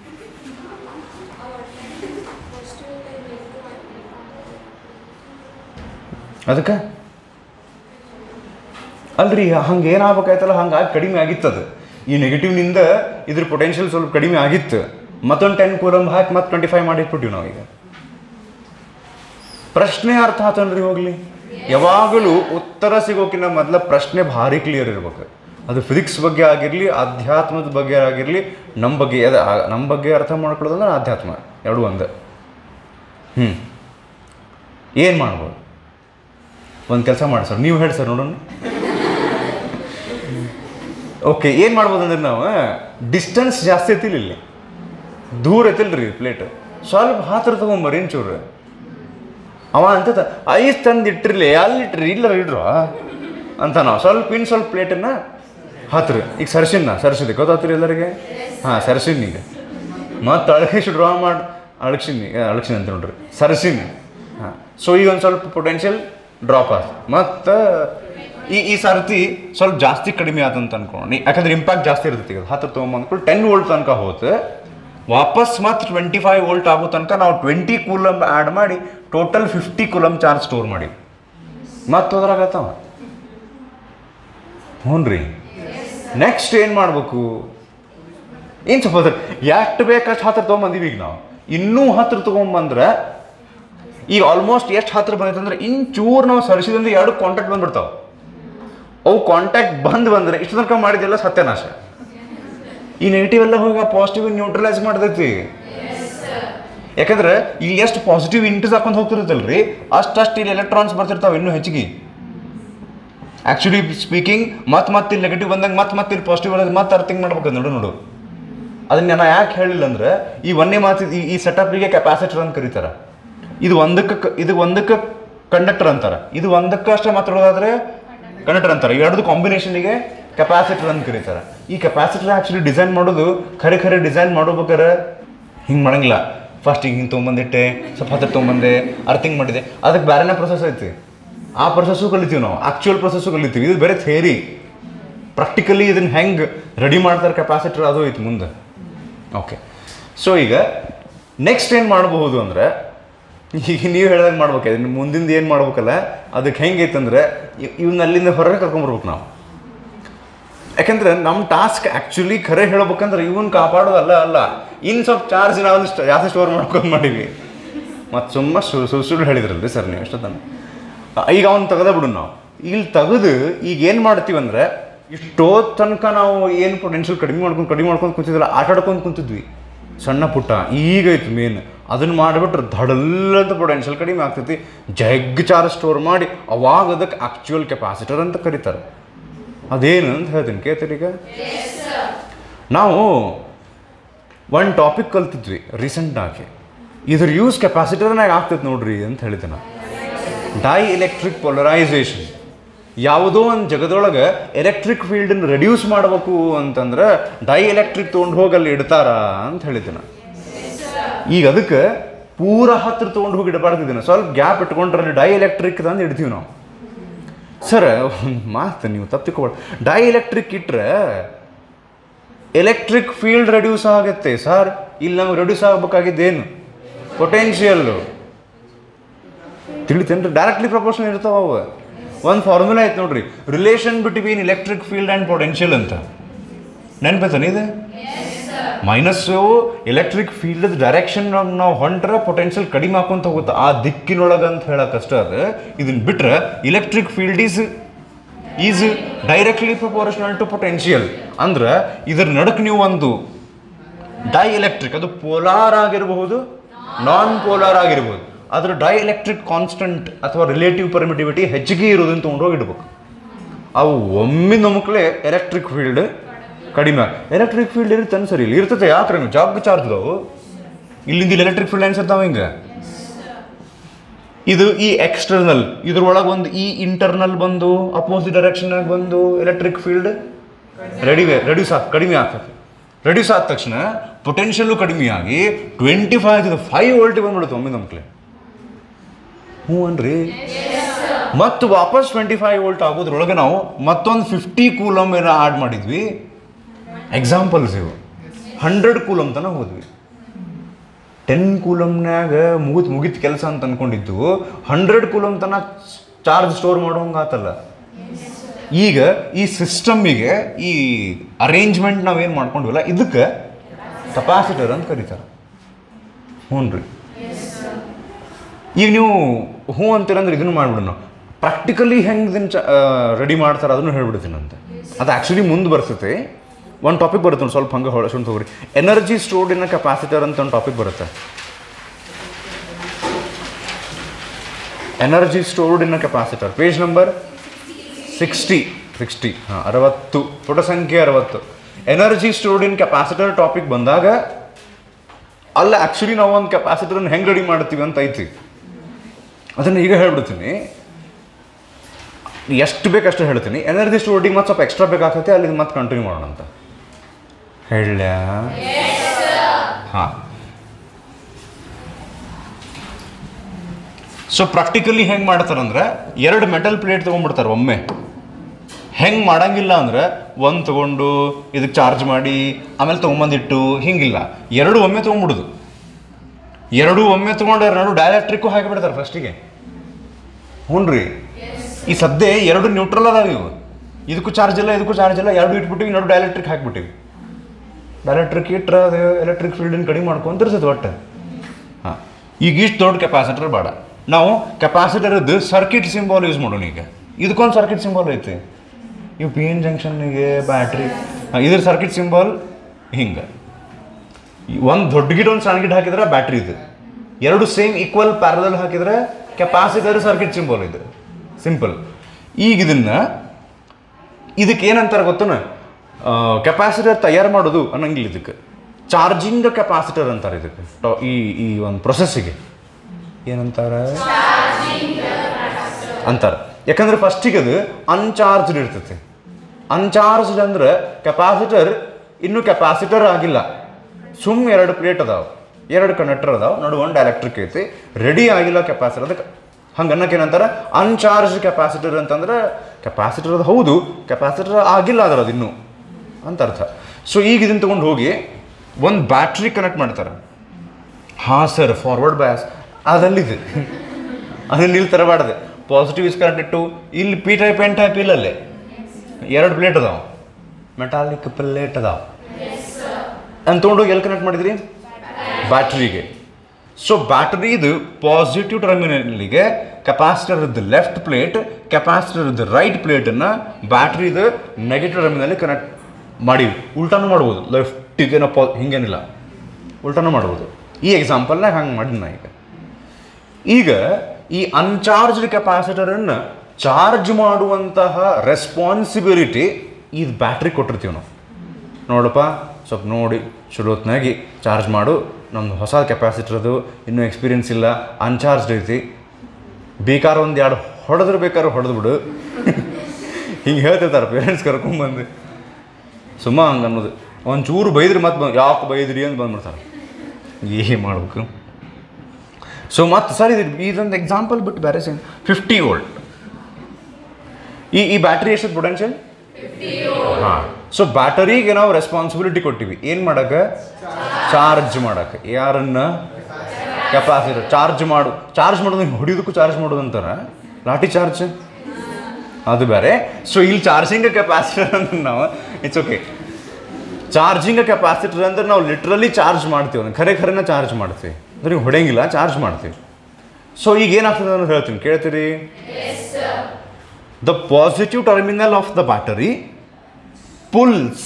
ಅದಕ್ಕೆ ಅಲ್ರಿ ಹಂಗೆ ಏನಾಗಬೇಕಾಯ್ತಲ್ಲ ಹಂಗಾಗಿ ಕಡಿಮೆ ಆಗಿತ್ತದು ಈ ನೆಗೆಟಿವ್ನಿಂದ ಇದ್ರ ಪೊಟೆನ್ಷಿಯಲ್ ಸ್ವಲ್ಪ ಕಡಿಮೆ ಆಗಿತ್ತು ಮತ್ತೊಂದು ಟೆನ್ ಕೂಲಮ್ ಹಾಕಿ ಮತ್ತೆ ಟ್ವೆಂಟಿ ಫೈವ್ ಮಾಡಿಟ್ಬಿಟ್ಟಿವಿ ನಾವೀಗ ಪ್ರಶ್ನೆ ಅರ್ಥ ಆತನ್ರಿ ಹೋಗ್ಲಿ ಯಾವಾಗಲೂ ಉತ್ತರ ಸಿಗೋಕಿನ್ನ ಮೊದಲ ಪ್ರಶ್ನೆ ಭಾರಿ ಕ್ಲಿಯರ್ ಇರ್ಬೇಕು ಅದು ಫಿಸಿಕ್ಸ್ ಬಗ್ಗೆ ಆಗಿರಲಿ ಅಧ್ಯಾತ್ಮದ ಬಗ್ಗೆ ಆಗಿರಲಿ ನಮ್ಮ ಬಗ್ಗೆ ಅದ ನಮ್ಮ ಬಗ್ಗೆ ಅರ್ಥ ಮಾಡ್ಕೊಳ್ಳೋದಂದ್ರೆ ಅಧ್ಯಾತ್ಮ ಎರಡು ಒಂದೇ ಹ್ಞೂ ಏನು ಮಾಡ್ಬೋದು ಒಂದು ಕೆಲಸ ಮಾಡಿ ಸರ್ ನೀವು ಹೇಳಿ ಸರ್ ನೋಡೋಣ ಓಕೆ ಏನು ಮಾಡ್ಬೋದು ಅಂದ್ರೆ ನಾವು ಡಿಸ್ಟೆನ್ಸ್ ಜಾಸ್ತಿ ಐತಿಲ್ಲ ಇಲ್ಲಿ ದೂರ ಐತಿಲ್ರಿ ಪ್ಲೇಟ್ ಸ್ವಲ್ಪ ಹತ್ರ ತೊಗೊಂಬರ್ರಿ ಚೂರು ಅವ ಅಂತ ಐಸ್ ತಂದು ಇಟ್ಟಿರ್ಲಿ ಅಲ್ಲಿ ಇಟ್ರಿ ಇಲ್ಲ ಇಡ್ರು ಅಂತ ನಾವು ಸ್ವಲ್ಪ ಇನ್ನು ಸ್ವಲ್ಪ ಪ್ಲೇಟನ್ನ ಹತ್ರ ಈಗ ಸರ್ಸಿನ ಸರ್ಸಿದೆ ಗೊತ್ತಾತ್ರಿ ಎಲ್ಲರಿಗೆ ಹಾಂ ಸರ್ಸಿನ್ ಈಗ ಮತ್ತು ಅಳಗಿಸಿ ಡ್ರಾ ಮಾಡಿ ಅಳಗ್ಸಿನಿ ಅಳಗ್ಸಿನಿ ಅಂತ ನೋಡ್ರಿ ಸರ್ಸಿನಿ ಹಾಂ ಸೊ ಈಗ ಒಂದು ಸ್ವಲ್ಪ ಪೊಟೆನ್ಷಿಯಲ್ ಡ್ರಾಪ್ ಆಯ್ತು ಮತ್ತು ಈ ಈ ಸರ್ತಿ ಸ್ವಲ್ಪ ಜಾಸ್ತಿ ಕಡಿಮೆ ಆತಂತ ಅನ್ಕೊಂಡು ಯಾಕಂದ್ರೆ ಇಂಪ್ಯಾಕ್ಟ್ ಜಾಸ್ತಿ ಇರ್ತೈತಿ ಈಗ ಹತ್ರ ತೊಗೊಂಬಂದ್ಕೊಂಡು ಟೆನ್ ವೋಲ್ಟ್ ತನಕ ಹೋತು ವಾಪಸ್ ಮತ್ತೆ ಟ್ವೆಂಟಿ ಫೈವ್ ವೋಲ್ಟ್ ಆಗೋ ತನಕ ನಾವು ಟ್ವೆಂಟಿ ಕೂಲಮ್ ಆ್ಯಡ್ ಮಾಡಿ total fifty coulomb charge store ಮಾಡಿ ಮತ್ತೆ ಹೋದ್ರಾಗತ್ತವ ಹ್ಞೂ ರೀ ನೆಕ್ಸ್ಟ್ ಏನು ಮಾಡಬೇಕು ಏನು ಸ್ವಲ್ಪ ಹೊತ್ತು ಎಷ್ಟು ಬೇಕಷ್ಟು ಹತ್ರ ತೊಗೊಂಬಂದೀವಿ ಈಗ ನಾವು ಇನ್ನೂ ಹತ್ರ ತೊಗೊಂಬಂದ್ರೆ ಈಗ ಆಲ್ಮೋಸ್ಟ್ ಎಷ್ಟು ಹತ್ರ ಬಂದೈತೆ ಅಂದ್ರೆ ಇಂಚೂರು ನಾವು ಸರಿಸಿದ್ರೆ ಎರಡು ಕಾಂಟ್ಯಾಕ್ಟ್ ಬಂದ್ಬಿಡ್ತಾವೆ ಅವು ಕಾಂಟ್ಯಾಕ್ಟ್ ಬಂದು ಬಂದರೆ ಇಷ್ಟು ತನಕ ಮಾಡಿದೆಲ್ಲ ಸತ್ಯನಾಶ ಈ ನೆಗೆಟಿವ್ ಎಲ್ಲ ಹೋಗಿ ಪಾಸಿಟಿವ್ ನ್ಯೂಟ್ರಲೈಸ್ ಮಾಡ್ತೈತಿ ಯಾಕಂದ್ರೆ ಇಲ್ಲಿ ಎಷ್ಟು ಪಾಸಿಟಿವ್ ಇಂಟಸ್ ಹಾಕೊಂಡು ಹೋಗ್ತಿರುತ್ತಲ್ರಿ ಅಷ್ಟಷ್ಟು ಇಲ್ಲಿ ಎಲೆಕ್ಟ್ರಾನ್ಸ್ ಬರ್ತಿರ್ತಾವೆ ಇನ್ನೂ ಹೆಚ್ಚಿಗೆ ಆ್ಯಕ್ಚುಲಿ ಸ್ಪೀಕಿಂಗ್ ಮತ್ತೆ ಮತ್ತೆ ಇಲ್ಲಿ ನೆಗೆಟಿವ್ ಬಂದಾಗ ಮತ್ತೆ ಮತ್ತೆ ಇಲ್ಲಿ ಪಾಸಿಟಿವ್ ಬಂದಾಗ ಮತ್ತೆ ಅರ್ಥಿಂಗ್ ಮಾಡ್ಬೇಕು ನೋಡು ನೋಡು ಅದನ್ನ ನಾನು ಯಾಕೆ ಹೇಳಿಲ್ಲ ಅಂದ್ರೆ ಈ ಒಂದೇ ಮಾತು ಈ ಈ ಸೆಟಪ್ಗೆ ಕೆಪಾಸಿಟರ್ ಅಂತ ಕರೀತಾರೆ ಇದು ಒಂದಕ್ಕೆ ಕ- ಇದು ಒಂದಕ್ಕೆ ಕಂಡಕ್ಟರ್ ಅಂತಾರೆ ಇದು ಒಂದಕ್ಕೆ ಅಷ್ಟೇ ಮಾತಾಡೋದಾದ್ರೆ ಕಂಡಕ್ಟರ್ ಅಂತಾರೆ ಎರಡು ಕಾಂಬಿನೇಷನಿಗೆ ಕೆಪಾಸಿಟರ್ ಅಂತ ಕರೀತಾರೆ ಈ ಕೆಪಾಸಿಟರ್ ಆ್ಯಕ್ಚುಲಿ ಡಿಸೈನ್ ಮಾಡೋದು ಖರೆ ಖರೆ ಡಿಸೈನ್ ಮಾಡೋಬೇಕಾರೆ ಹಿಂಗೆ ಮಾಡಂಗಿಲ್ಲ ಫಸ್ಟ್ ಹಿಂಗೆ ಹಿಂಗೆ ತೊಗೊಂಬಂದಿಟ್ಟೆ ಸ್ವಲ್ಪ ಹತ್ರ ತೊಗೊಂಬಂದೆ ಅರ್ಥಿಂಗ್ ಮಾಡಿದೆ ಅದಕ್ಕೆ ಬೇರೆನೇ ಪ್ರೊಸೆಸ್ ಐತಿ ಆ ಪ್ರೊಸೆಸ್ಸು ಕಲಿತೀವಿ ನಾವು ಆ್ಯಕ್ಚುಯಲ್ ಪ್ರೊಸೆಸ್ಸು ಕಲಿತೀವಿ ಇದು ಬೇರೆ ಥೇರಿ ಪ್ರಾಕ್ಟಿಕಲಿ ಇದನ್ನು ಹೆಂಗೆ ರೆಡಿ ಮಾಡ್ತಾರೆ ಕೆಪಾಸಿಟರ್ ಅದು ಐತಿ ಮುಂದೆ ಓಕೆ ಸೊ ಈಗ ನೆಕ್ಸ್ಟ್ ಏನು ಮಾಡಬಹುದು ಅಂದರೆ ಈಗ ನೀವು ಹೇಳ್ದಾಗ ಮಾಡ್ಬೇಕು ಇನ್ನು ಮುಂದಿಂದ ಏನು ಮಾಡ್ಬೇಕಲ್ಲ ಅದಕ್ಕೆ ಹೆಂಗೈತಂದ್ರೆ ಇವ್- ಇವ್ನ ಅಲ್ಲಿಂದ ಹೊರಗೆ ಕರ್ಕೊಂಬರ್ಬೇಕು ನಾವು ಯಾಕಂದ್ರೆ ನಮ್ಮ ಟಾಸ್ಕ್ ಆ್ಯಕ್ಚುಲಿ ಖರೆ ಹೇಳ್ಬೇಕಂದ್ರೆ ಇವನ್ ಕಾಪಾಡೋದಲ್ಲ ಅಲ್ಲ ಇನ್ನು ಸ್ವಲ್ಪ ಚಾರ್ಜ್ ನಾವು ಸ್ಟ್- ಜಾಸ್ತಿ ಸ್ಟೋರ್ ಮಾಡ್ಕೊಂಡು ಮಾಡೀವಿ ಮತ್ತು ಸುಮ್ಮ ಸು ಸು- ಸುಳ್ಳು ಹೇಳಿದ್ರಲ್ರಿ ಸರ್ ನೀವು ಎಷ್ಟೊತ್ತನ ಈಗ ಅವ್ನು ತೆಗೆದ ಬಿಡು ನಾವು ಇಲ್ಲಿ ತೆಗೆದು ಈಗ ಏನು ಮಾಡ್ತೀವಿ ಅಂದ್ರೆ ಇಷ್ಟೋ ತನಕ ನಾವು ಏನು ಪೊಟೆನ್ಷಿಯಲ್ ಕಡಿಮೆ ಮಾಡ್ಕೊಂಡು ಕಡಿಮೆ ಮಾಡ್ಕೊಂಡು ಕುಂತಿದ್ವಲ್ಲ ಆಟ ಆಡ್ಕೊಂಡು ಕುಂತಿದ್ವಿ ಸಣ್ಣ ಪುಟ್ಟ ಈಗ ಐತಿ ಮೇನ್ ಅದನ್ನು ಮಾಡಿಬಿಟ್ರೆ ಧಡಲ್ಲಂತ ಪೊಟೆನ್ಷಿಯಲ್ ಕಡಿಮೆ ಆಗ್ತೈತಿ ಜಗ್ ಚಾರ್ಜ್ ಸ್ಟೋರ್ ಮಾಡಿ ಅವಾಗ ಅದಕ್ಕೆ ಆಕ್ಚುಯಲ್ ಕೆಪಾಸಿಟರ್ ಅಂತ ಕರೀತಾರೆ ಅದೇನು ಅಂತ ಹೇಳ್ತೀನಿ ಕೇಳ್ತೀರಿ ಈಗ ನಾವು ಒಂದು ಟಾಪಿಕ್ ಕಲ್ತಿದ್ವಿ ರೀಸೆಂಟಾಗಿ ಇದ್ರ ಯೂಸ್ ಕೆಪಾಸಿಟರ್ನಾಗ ಆಗ್ತೈತೆ ನೋಡ್ರಿ ಅಂತ ಹೇಳಿದ್ದೆ ನಾನು ಡೈ ಎಲೆಕ್ಟ್ರಿಕ್ ಪೊಲರೈಸೇಷನ್ ಯಾವುದೋ ಒಂದು ಜಗದೊಳಗೆ ಎಲೆಕ್ಟ್ರಿಕ್ ಫೀಲ್ಡನ್ನು ರೆಡ್ಯೂಸ್ ಮಾಡಬೇಕು ಅಂತಂದ್ರೆ ಡೈ ಎಲೆಕ್ಟ್ರಿಕ್ ತೊಗೊಂಡು ಹೋಗಿ ಅಲ್ಲಿ ಇಡ್ತಾರ ಅಂತ ಹೇಳಿದ್ದೆ ನಾನು ಈಗ ಅದಕ್ಕೆ ಪೂರ ಹತ್ರ ತೊಗೊಂಡು ಹೋಗಿ ಇಡಬಾರ್ದಿದ್ದೇನೆ ಸ್ವಲ್ಪ ಗ್ಯಾಪ್ ಇಟ್ಕೊಂಡ್ರೆ ಅಲ್ಲಿ ಡೈ ಎಲೆಕ್ಟ್ರಿಕ್ ತಂದು ಇಡ್ತೀವಿ ನಾವು ಸರ್ ಒಂದು ಮಾತು ನೀವು ತಪ್ಪಿಕೊಬೇಡ ಡೈ ಎಲೆಕ್ಟ್ರಿಕ್ ಇಟ್ಟರೆ ಎಲೆಕ್ಟ್ರಿಕ್ ಫೀಲ್ಡ್ ರೆಡ್ಯೂಸ್ ಆಗುತ್ತೆ ಸರ್ ಇಲ್ಲಿ ನಮ್ಗೆ ರೆಡ್ಯೂಸ್ ಆಗಬೇಕಾಗಿದ್ದೇನು ಪೊಟೆನ್ಷಿಯಲ್ಲು ತಿಳಿತೇನ್ರಿ ಡೈರೆಕ್ಟ್ಲಿ ಪ್ರಪೋರ್ಷನ್ ಇರ್ತಾವ ಅವು ಒಂದು ಫಾರ್ಮುಲಾ ಐತೆ ನೋಡ್ರಿ relation between electric field and potential ಅಂತ ನೆನಪೈತಾನೆ ಇದು ಮೈನಸ್ಸು ಎಲೆಕ್ಟ್ರಿಕ್ ಫೀಲ್ಡ್ ಡೈರೆಕ್ಷನ್ ನಾವು ಹೊಂಟ್ರೆ ಪೊಟೆನ್ಷಿಯಲ್ ಕಡಿಮೆ ಹಾಕೊಂತ ಹೋಗುತ್ತೆ ಆ ದಿಕ್ಕಿನೊಳಗೆ ಅಂತ ಹೇಳಕ್ಕಷ್ಟ ಅದು ಇದನ್ನ ಬಿಟ್ರೆ electric field is is directly proportional to potential ಅಂದ್ರೆ ಇದ್ರ ನಡಕ್ ನೀವು ಒಂದು ಡೈ ಎಲೆಕ್ಟ್ರಿಕ್ ಅದು ಪೋಲಾರ್ ಆಗಿರಬಹುದು ನಾನ್ ಪೋಲಾರ್ ಆಗಿರ್ಬೋದು ಅದ್ರ ಡೈ ಎಲೆಕ್ಟ್ರಿಕ್ ಕಾನ್ಸ್ಟಂಟ್ ಅಥವಾ ರಿಲೇಟಿವ್ ಪರ್ಮಿಟಿವಿಟಿ ಹೆಚ್ಚಿಗೆ ಇರೋದನ್ನ ತೊಗೊಂಡೋಗಿ ಇಡ್ಬೇಕು ಅವು ಒಮ್ಮೆ ನಮಕ್ಲೆ ಎಲೆಕ್ಟ್ರಿಕ್ ಫೀಲ್ಡ್ ಕಡಿಮೆ ಎಲೆಕ್ಟ್ರಿಕ್ ಫೀಲ್ಡ್ ಇರುತ್ತೆ ಸರಿ ಇಲ್ಲಿ ಇರ್ತೈತೆ ಯಾಕ್ರೆ ನೀವು ಜಾಬ್ ಚಾರ್ಜ್ ಅದಾವು ಇಲ್ಲಿಂದ ಇಲ್ಲಿ ಎಲೆಕ್ಟ್ರಿಕ್ ಫೀಲ್ಡ್ ಅನ್ಸಿರ್ತಾವ ಹಿಂಗೆ ಇದು ಈ ಎಕ್ಸ್ಟರ್ನಲ್ ಇದ್ರೊಳಗೆ ಒಂದು ಈ ಇಂಟರ್ನಲ್ ಬಂದು ಅಪೋಸಿಟ್ ಡೈರೆಕ್ಷನ್ನಾಗ ಬಂದು ಎಲೆಕ್ಟ್ರಿಕ್ ಫೀಲ್ಡ್ ರೆಡಿ ರೆಡ್ಯೂಸ್ ಆಗ ಕಡಿಮೆ ಆಗ್ತದೆ ರೆಡ್ಯೂಸ್ ಆದ ತಕ್ಷಣ ಪೊಟೆನ್ಷಿಯಲ್ಲು ಕಡಿಮೆ ಆಗಿ ಟ್ವೆಂಟಿ ಫೈವ್ ಇದು ಫೈವ್ ವೋಲ್ಟಿಗೆ ಬಂದ್ಬಿಡುತ್ತೆ ಒಮ್ಮೆ ನಮ್ಗೆ ಹ್ಞೂ ಅನ್ರಿ ಮತ್ತು ವಾಪಸ್ ಟ್ವೆಂಟಿ ಫೈವ್ ವೋಲ್ಟ್ ಆಗೋದ್ರೊಳಗೆ ನಾವು ಮತ್ತೊಂದು ಫಿಫ್ಟಿ ಕೂಲಮ್ ಏನೋ ಆಡ್ ಮಾಡಿದ್ವಿ ಎಕ್ಸಾಂಪಲ್ಸ್ ಇವು ಹಂಡ್ರೆಡ್ ಕೂಲಮ್ ತನಕ ಹೋದ್ವಿ ಟೆನ್ ಕೂಲಮ್ನ್ಯಾಗ ಮುಗಿತ್ ಮುಗಿತ್ ಕೆಲಸ ಅಂತ ಅನ್ಕೊಂಡಿದ್ದು ಹಂಡ್ರೆಡ್ ಕೂಲಮ್ ತನಕ ಚಾರ್ಜ್ ಸ್ಟೋರ್ ಮಾಡೋಂಗೆ ಆತಲ್ಲ ಈಗ ಈ ಸಿಸ್ಟಮ್ಮಿಗೆ ಈ ಅರೇಂಜ್ಮೆಂಟ್ ನಾವೇನು ಮಾಡ್ಕೊಂಡಿವಲ್ಲ ಇದಕ್ಕೆ ಕೆಪಾಸಿಟರ್ ಅಂತ ಕರೀತಾರೆ ಹ್ಞೂ ರೀ ಈಗ ನೀವು ಹ್ಞೂ ಅಂತೀರಂದ್ರೆ ಇದನ್ನು ಮಾಡ್ಬಿಡೋಣ ಪ್ರಾಕ್ಟಿಕಲಿ ಹೆಂಗೆ ಇದನ್ನು ಚ ರೆಡಿ ಮಾಡ್ತಾರೆ ಅದನ್ನು ಹೇಳ್ಬಿಡ್ತೀನಂತೆ ಅದು ಆ್ಯಕ್ಚುಲಿ ಮುಂದೆ ಬರ್ತೈತೆ ಒಂದು ಟಾಪಿಕ್ ಬರುತ್ತೆ ಒಂದು ಸ್ವಲ್ಪ ಹಂಗೆ ಹೊಳಸ್ಕೊಂಡು ಹೋಗ್ರಿ ಎನರ್ಜಿ ಸ್ಟೋರ್ಡ್ ಇನ್ ಕೆಪಾಸಿಟರ್ ಅಂತ ಒಂದು ಟಾಪಿಕ್ ಬರುತ್ತೆ energy stored in capacitor page number sixty sixty ಹಾಂ ಅರವತ್ತು ಪುಟ ಸಂಖ್ಯೆ ಅರವತ್ತು energy stored in capacitor topic ಬಂದಾಗ ಅಲ್ಲ ಆ್ಯಕ್ಚುಲಿ ನಾವು ಒಂದು ಕೆಪಾಸಿಟರ್ನ ಹೆಂಗೆ ರೆಡಿ ಮಾಡ್ತೀವಿ ಅಂತ ಐತಿ ಅದನ್ನು ಈಗ ಹೇಳ್ಬಿಡ್ತೀನಿ ಎಷ್ಟು ಬೇಕಷ್ಟು ಹೇಳ್ತೀನಿ ಎನರ್ಜಿ ಸ್ಟೋರ್ಡಿಗೆ ಮತ್ತೆ ಸ್ವಲ್ಪ ಎಕ್ಸ್ಟ್ರಾ ಬೇಕಾಗ್ತೈತೆ ಅಲ್ಲಿ ಮತ್ತೆ ಕಂಟಿನ್ಯೂ ಮಾಡೋಣ ಅಂತ ಹೇಳ ಹಾಂ ಸೊ ಪ್ರಾಕ್ಟಿಕಲಿ ಹೆಂಗೆ ಮಾಡ್ತಾರಂದ್ರೆ ಎರಡು ಮೆಟಲ್ ಪ್ಲೇಟ್ ತೊಗೊಂಡ್ಬಿಡ್ತಾರೆ ಒಮ್ಮೆ ಹೆಂಗೆ ಮಾಡಂಗಿಲ್ಲ ಅಂದ್ರೆ ಒಂದು ತೊಗೊಂಡು ಇದಕ್ಕೆ ಚಾರ್ಜ್ ಮಾಡಿ ಆಮೇಲೆ ತೊಗೊಂಬಂದಿಟ್ಟು ಹಿಂಗಿಲ್ಲ ಎರಡು ಒಮ್ಮೆ ತೊಗೊಂಡ್ಬಿಡುದು ಎರಡು ಒಮ್ಮೆ ತೊಗೊಂಡು ಎರಡು ಡೈಲೆಕ್ಟ್ರಿಕ್ಕು ಹಾಕಿಬಿಡ್ತಾರೆ ಫಸ್ಟಿಗೆ ಹ್ಞೂ ರೀ ಈ ಸದ್ಯ ಎರಡು ನ್ಯೂಟ್ರಲ್ ಅದಾವ ಇವು ಇದಕ್ಕೂ ಚಾರ್ಜ್ ಇಲ್ಲ ಇದಕ್ಕೂ ಚಾರ್ಜ್ ಇಲ್ಲ ಎರಡು ಇಟ್ಬಿಟ್ಟಿವಿ ಎರಡು ಡೈಲೆಕ್ಟ್ರಿಕ್ ಹಾಕ್ಬಿಟ್ಟಿವಿ ಡೈಲೆಕ್ಟ್ರಿಕ್ ಇಟ್ರೆ ಅದು ಎಲೆಕ್ಟ್ರಿಕ್ ಫೀಲ್ಡನ್ನು ಕಡಿಮೆ ಮಾಡ್ಕೊಂತಿರ್ತದೆ ಒಟ್ಟು ಹಾಂ ಈಗ ಇಷ್ಟು ದೊಡ್ಡ ಕೆಪಾಸಿಟರ್ ಬೇಡ ನಾವು ಕೆಪಾಸಿಟರ್ದು ಸರ್ಕಿಟ್ ಸಿಂಬಾಲ್ ಯೂಸ್ ಮಾಡೋಣ ಈಗ ಇದಕ್ಕೊಂದು ಸರ್ಕಿಟ್ ಸಿಂಬಾಲ್ ಐತಿ ಇವು ಪಿ ಎನ್ ಜಂಕ್ಷನ್ನಿಗೆ ಬ್ಯಾಟ್ರಿ ಇದ್ರ ಸರ್ಕಿಟ್ ಸಿಂಬಾಲ್ ಹಿಂಗೆ ಒಂದು ದೊಡ್ಡ ಗಿಡ ಒಂದು ಸಣ್ಣ ಗಿಡ ಹಾಕಿದ್ರೆ ಬ್ಯಾಟ್ರಿ ಇದು ಎರಡು ಸೇಮ್ ಈಕ್ವಲ್ ಪ್ಯಾರಲ್ ಹಾಕಿದ್ರೆ ಕೆಪಾಸಿಟರ್ ಸರ್ಕಿಟ್ ಸಿಂಬಲ್ ಇದು ಸಿಂಪಲ್ ಈಗ ಇದನ್ನ ಇದಕ್ಕೆ ಏನಂತಾರೆ ಗೊತ್ತನ ಕೆಪಾಸಿಟರ್ ತಯಾರು ಮಾಡೋದು ಅನ್ನಂಗಿಲ್ಲ ಇದಕ್ಕೆ ಚಾರ್ಜಿಂಗ್ ಕೆಪಾಸಿಟರ್ ಅಂತಾರೆ ಇದಕ್ಕೆ ಟೊ- ಈ ಈ ಒಂದು ಪ್ರೊಸೆಸ್ಸಿಗೆ ಏನಂತಾರೆ ಅಂತಾರೆ ಯಾಕಂದ್ರೆ ಫಸ್ಟಿಗೆ ಅದು ಅನ್ಚಾರ್ಜ್ಡ್ ಇರ್ತೈತೆ ಅನ್ಚಾರ್ಜ್ಡ್ ಅಂದ್ರೆ ಕೆಪಾಸಿಟರ್ ಇನ್ನೂ ಕೆಪಾಸಿಟರ್ ಆಗಿಲ್ಲ ಸುಮ್ ಎರಡು ಪ್ಲೇಟ್ ಅದಾವ ಎರಡು ಕಂಡಕ್ಟರ್ ಅದಾವ ನಡು ಒಂದು ಎಲೆಕ್ಟ್ರಿಕ್ ಐತಿ ರೆಡಿ ಆಗಿಲ್ಲ ಕೆಪಾಸಿಟರ್ ಅದಕ್ಕೆ ಹಂಗೆ ಅನ್ನಕ್ಕೆ ಏನಂತಾರೆ ಅನ್ಚಾರ್ಜ್ ಕೆಪಾಸಿಟರ್ ಅಂತಂದ್ರೆ ಕೆಪಾಸಿಟರ್ ಅದು ಹೌದು ಕೆಪಾಸಿಟರ್ ಆಗಿಲ್ಲ ಅದ್ರ ಅದು ಇನ್ನೂ ಅಂತ ಅರ್ಥ ಸೊ ಈಗ ಇದನ್ನು ತೊಗೊಂಡು ಹೋಗಿ ಒಂದು ಬ್ಯಾಟ್ರಿ ಕನೆಕ್ಟ್ ಮಾಡ್ತಾರೆ ಹಾಂ ಸರ್ ಫಾರ್ವರ್ಡ್ ಬ್ಯಾಸ್ ಅದಲ್ಲಿದೆ ಅದನ್ನ ಇಲ್ಲಿ ತರಬಾರ್ದು ಪಾಸಿಟಿವ್ ಇಸ್ ಕನೆಕ್ಟೆಡ್ ಟು ಇಲ್ಲಿ ಪಿ ಟೈಪ್ ಎನ್ ಟೈಪ್ ಇಲ್ಲಲ್ಲೇ ಎರಡು ಪ್ಲೇಟ್ ಅದಾವ ಮೆಟಾಲಿಕ್ ಪ್ಲೇಟ್ ಅದಾವ ಅಂತ ತೊಗೊಂಡೋಗಿ ಎಲ್ಲಿ ಕನೆಕ್ಟ್ ಮಾಡಿದ್ರಿ ಬ್ಯಾಟ್ರಿಗೆ ಸೊ ಬ್ಯಾಟರಿದು ಪಾಸಿಟಿವ್ ಟರ್ಮಿನಲ್ಗೆ ಕೆಪಾಸಿಟರ್ ಇದ್ದು ಲೆಫ್ಟ್ ಪ್ಲೇಟ್ ಕೆಪಾಸಿಟರ್ ಇದ್ದು ರೈಟ್ ಪ್ಲೇಟನ್ನು ಬ್ಯಾಟ್ರಿದು ನೆಗೆಟಿವ್ ಟರ್ಮಿನಲ್ಲಿ ಕನೆಕ್ಟ್ ಮಾಡಿವಿ ಉಲ್ಟಾನು ಮಾಡ್ಬೋದು ಲೆಫ್ಟಿಗೆ ಪಾ ಹಿಂಗೇನಿಲ್ಲ ಉಲ್ಟಾನು ಮಾಡ್ಬೋದು ಈ ಎಕ್ಸಾಂಪಲ್ನಾಗ ಹಂಗೆ ಮಾಡಿದ್ನ ಈಗ ಈಗ ಈ ಅನ್ಚಾರ್ಜ್ಡ್ ಕೆಪಾಸಿಟರನ್ನು ಚಾರ್ಜ್ ಮಾಡುವಂತಹ ರೆಸ್ಪಾನ್ಸಿಬಿಲಿಟಿ ಇದು ಬ್ಯಾಟ್ರಿ ಕೊಟ್ಟಿರ್ತೀವಿ ನಾವು ನೋಡಪ್ಪ ಸ್ವಲ್ಪ ನೋಡಿ ಚಲೋತ್ನಾಗಿ ಚಾರ್ಜ್ ಮಾಡು ನಮ್ದು ಹೊಸ ಕೆಪಾಸಿಟರ್ದು ಇನ್ನೂ ಎಕ್ಸ್ಪೀರಿಯನ್ಸ್ ಇಲ್ಲ ಅನ್ಚಾರ್ಜ್ಡ್ ಐತಿ ಬೇಕಾದ್ರೆ ಒಂದು ಎರಡು ಹೊಡೆದ್ರೆ ಬೇಕಾದ್ರೆ ಹೊಡೆದು ಬಿಡು ಹಿಂಗೆ ಹೇಳ್ತಿರ್ತಾರೆ ಪೇರೆಂಟ್ಸ್ ಕರ್ಕೊಂಬಂದು ಸುಮ್ಮ ಹಂಗೆ ಅನ್ನೋದು ಒಂಚೂರು ಬೈದ್ರೆ ಮತ್ತೆ ಬಂದು ಯಾಕೆ ಬೈದ್ರಿ ಅಂತ ಬಂದ್ಬಿಡ್ತಾರೆ ಏನು ಮಾಡ್ಬೇಕು ಸೊ ಮತ್ತೆ ಸರ್ ಇದು ಇದೊಂದು ಎಕ್ಸಾಂಪಲ್ ಬಿಟ್ಟು ಬೇರೆ ಸೇನ್ ಫಿಫ್ಟಿ ವೋಲ್ಟ್ ಈ ಈ ಬ್ಯಾಟ್ರಿ ಎಷ್ಟದ ಪೊಟೆನ್ಷಿಯಲ್ ಹಾಂ ಸೊ ಬ್ಯಾಟರಿಗೆ ನಾವು ರೆಸ್ಪಾನ್ಸಿಬಿಲಿಟಿ ಕೊಟ್ಟಿವಿ ಏನು ಮಾಡಕ್ಕೆ ಚಾರ್ಜ್ ಮಾಡಕ್ಕೆ ಯಾರನ್ನ ಕೆಪಾಸಿಟರ್ ಚಾರ್ಜ್ ಮಾಡು ಚಾರ್ಜ್ ಮಾಡೋದು ಹಿಂಗೆ ಹೊಡಿಯೋದಕ್ಕೂ ಚಾರ್ಜ್ ಮಾಡೋದು ಅಂತಾರೆ ಲಾಠಿ ಚಾರ್ಜ್ ಅದು ಬೇರೆ ಸೊ ಇಲ್ಲಿ ಚಾರ್ಜಿಂಗ್ ಕೆಪಾಸಿಟರ್ ಅಂದ್ರೆ ನಾವು ಇಟ್ಸ್ ಓಕೆ ಚಾರ್ಜಿಂಗ್ ಕೆಪಾಸಿಟರ್ ಅಂದ್ರೆ ನಾವು ಲಿಟ್ರಲಿ ಚಾರ್ಜ್ ಮಾಡ್ತೀವಿ ಅದನ್ನ ಖರೆ ಖರೆನ ಚಾರ್ಜ್ ಮಾಡ್ತೀವಿ ಅಂದ್ರೆ ಹಿಂಗ್ ಹೊಡೆಯಂಗಿಲ್ಲ ಚಾರ್ಜ್ ಮಾಡ್ತೀವಿ ಸೊ ಈಗ ಏನಾಗ್ತದೆ ಅಂತ ಹೇಳ್ತೀನಿ ಕೇಳ್ತೀರಿ the positive terminal of the battery pulls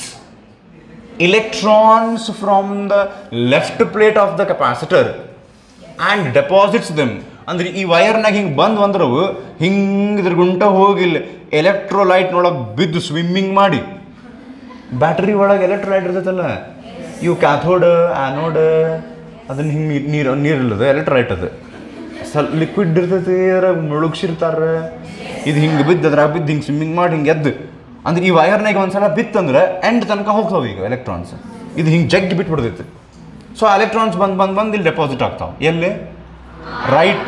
electrons from the left plate of the capacitor and deposits them ಅಂದ್ರೆ ಈ ವೈರ್ನಾಗ ಹಿಂಗೆ ಬಂದು ಬಂದ್ರವು ಹಿಂಗೆ ಇದ್ರ ಗುಂಟ ಹೋಗಿಲ್ಲ ಎಲೆಕ್ಟ್ರೋಲೈಟ್ನೊಳಗೆ ಬಿದ್ದು ಸ್ವಿಮ್ಮಿಂಗ್ ಮಾಡಿ ಬ್ಯಾಟ್ರಿ ಒಳಗೆ ಎಲೆಕ್ಟ್ರೋಲೈಟ್ ಇರ್ತೈತಲ್ಲ ಇವು ಕ್ಯಾಥೋಡ್ ಆ್ಯನೋಡ್ ಅದನ್ನ ಹಿಂಗೆ ನೀರು ನೀರು ಇಲ್ಲದ ಎಲೆಕ್ಟ್ರೋಲೈಟ್ ಅದು ಸ್ವಲ್ಪ ಲಿಕ್ವಿಡ್ ಇರ್ತೈತಿ ಅದ್ರಾಗ ಮುಳುಗ್ಸಿರ್ತಾರ ಇದು ಹಿಂಗೆ ಬಿದ್ದು ಅದ್ರಾಗ ಬಿದ್ದು ಹಿಂಗೆ ಸ್ವಿಮ್ಮಿಂಗ್ ಮಾಡಿ ಹಿಂಗೆ ಎದ್ದು ಅಂದ್ರೆ ಈ ವೈರ್ನಾಗ ಒಂದ್ಸಲ ಬಿತ್ತಂದ್ರೆ ಎಂಡ್ ತನಕ ಹೋಗ್ತಾವೆ ಈಗ ಎಲೆಕ್ಟ್ರಾನ್ಸ್ ಇದು ಹಿಂಗೆ ಜಗ್ಗಿ ಬಿಟ್ಬಿಡ್ತೈತಿ ಸೊ ಎಲೆಕ್ಟ್ರಾನ್ಸ್ ಬಂದು ಬಂದು ಬಂದು ಇಲ್ಲಿ ಡೆಪಾಸಿಟ್ ಆಗ್ತಾವೆ ಎಲ್ಲಿ ರೈಟ್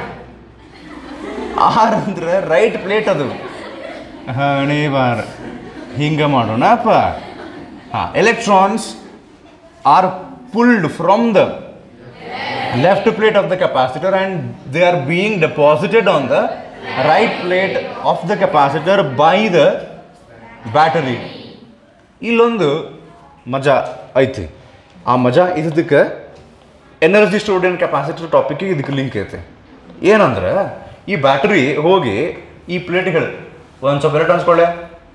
ಆರ್ ಅಂದ್ರೆ ರೈಟ್ ಪ್ಲೇಟ್ ಅದು ಹಣೆ ಬಾರ ಹಿಂಗೆ ಮಾಡೋಣಪ್ಪ ಹಾಂ electrons are pulled from the left plate of the capacitor and they are being deposited on the right plate of the capacitor by the battery ಇಲ್ಲೊಂದು ಮಜಾ ಐತಿ ಆ ಮಜಾ ಇದಕ್ಕೆ ಎನರ್ಜಿ ಸ್ಟೋರ್ಡ್ ಕೆಪಾಸಿಟರ್ ಟಾಪಿಕ್ಗೆ ಇದಕ್ಕೆ ಲಿಂಕ್ ಐತೆ ಏನಂದ್ರೆ ಈ ಬ್ಯಾಟ್ರಿ ಹೋಗಿ ಈ ಪ್ಲೇಟ್ಗೆ ಹೇಳಿ ಒಂದು ಸ್ವಲ್ಪ ಎಲೆಕ್ಟ್ರಾನ್ಸ್ ಕೊಳ್ಳೆ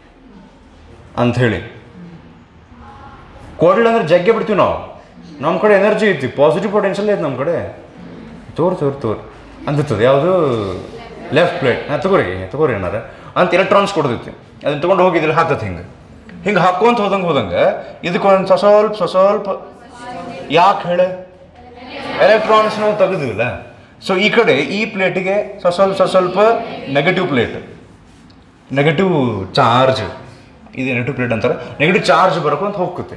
ಅಂತ ಹೇಳಿ ಕೊಡ್ಲಿಲ್ಲ ಅಂದ್ರೆ ಜಗ್ಗೆ ಬಿಡ್ತೀವಿ ನಾವು ನಮ್ಮ ಕಡೆ ಎನರ್ಜಿ ಐತಿ ಪಾಸಿಟಿವ್ ಪೊಟೆನ್ಷಿಯಲ್ ಐತಿ ನಮ್ಮ ಕಡೆ ತೋರ್ ತೋರ್ ತೋರ್ ಅಂದಿರ್ತದೆ ಯಾವುದು ಲೆಫ್ಟ್ ಪ್ಲೇಟ್ ಹಾಂ ತಗೋರಿ ತಗೋರಿ ಏನಾರ ಅಂತ ಎಲೆಕ್ಟ್ರಾನ್ಸ್ ಕೊಡ್ತೈತಿ ಅದನ್ನ ತೊಗೊಂಡು ಹೋಗಿ ಇದ್ರಲ್ಲಿ ಹಾಕ್ತೈತಿ ಹಿಂಗೆ ಹಿಂಗೆ ಹಾಕ್ಕೊಂತ ಹೋದಂಗೆ ಹೋದಂಗೆ ಇದಕ್ಕೊಂದು ಸ್ವಲ್ಪ ಸ್ವಲ್ಪ ಸ್ವಲ್ಪ ಯಾಕೆ ಹೇಳೆ ಎಲೆಕ್ಟ್ರಾನ್ಸ್ ನಾವು ತೆಗೆದಿಲ್ಲ ಸೊ ಈ ಕಡೆ ಈ ಪ್ಲೇಟಿಗೆ ಸ್ವಲ್ಪ ಸ್ವಲ್ಪ ಸ್ವಲ್ಪ ನೆಗೆಟಿವ್ ಪ್ಲೇಟ್ ನೆಗೆಟಿವ್ ಚಾರ್ಜ್ ಇದು ನೆಗೆಟಿವ್ ಪ್ಲೇಟ್ ಅಂತಾರೆ ನೆಗೆಟಿವ್ ಚಾರ್ಜ್ ಬರ್ಕೊಂತ ಹೋಗ್ತೈತೆ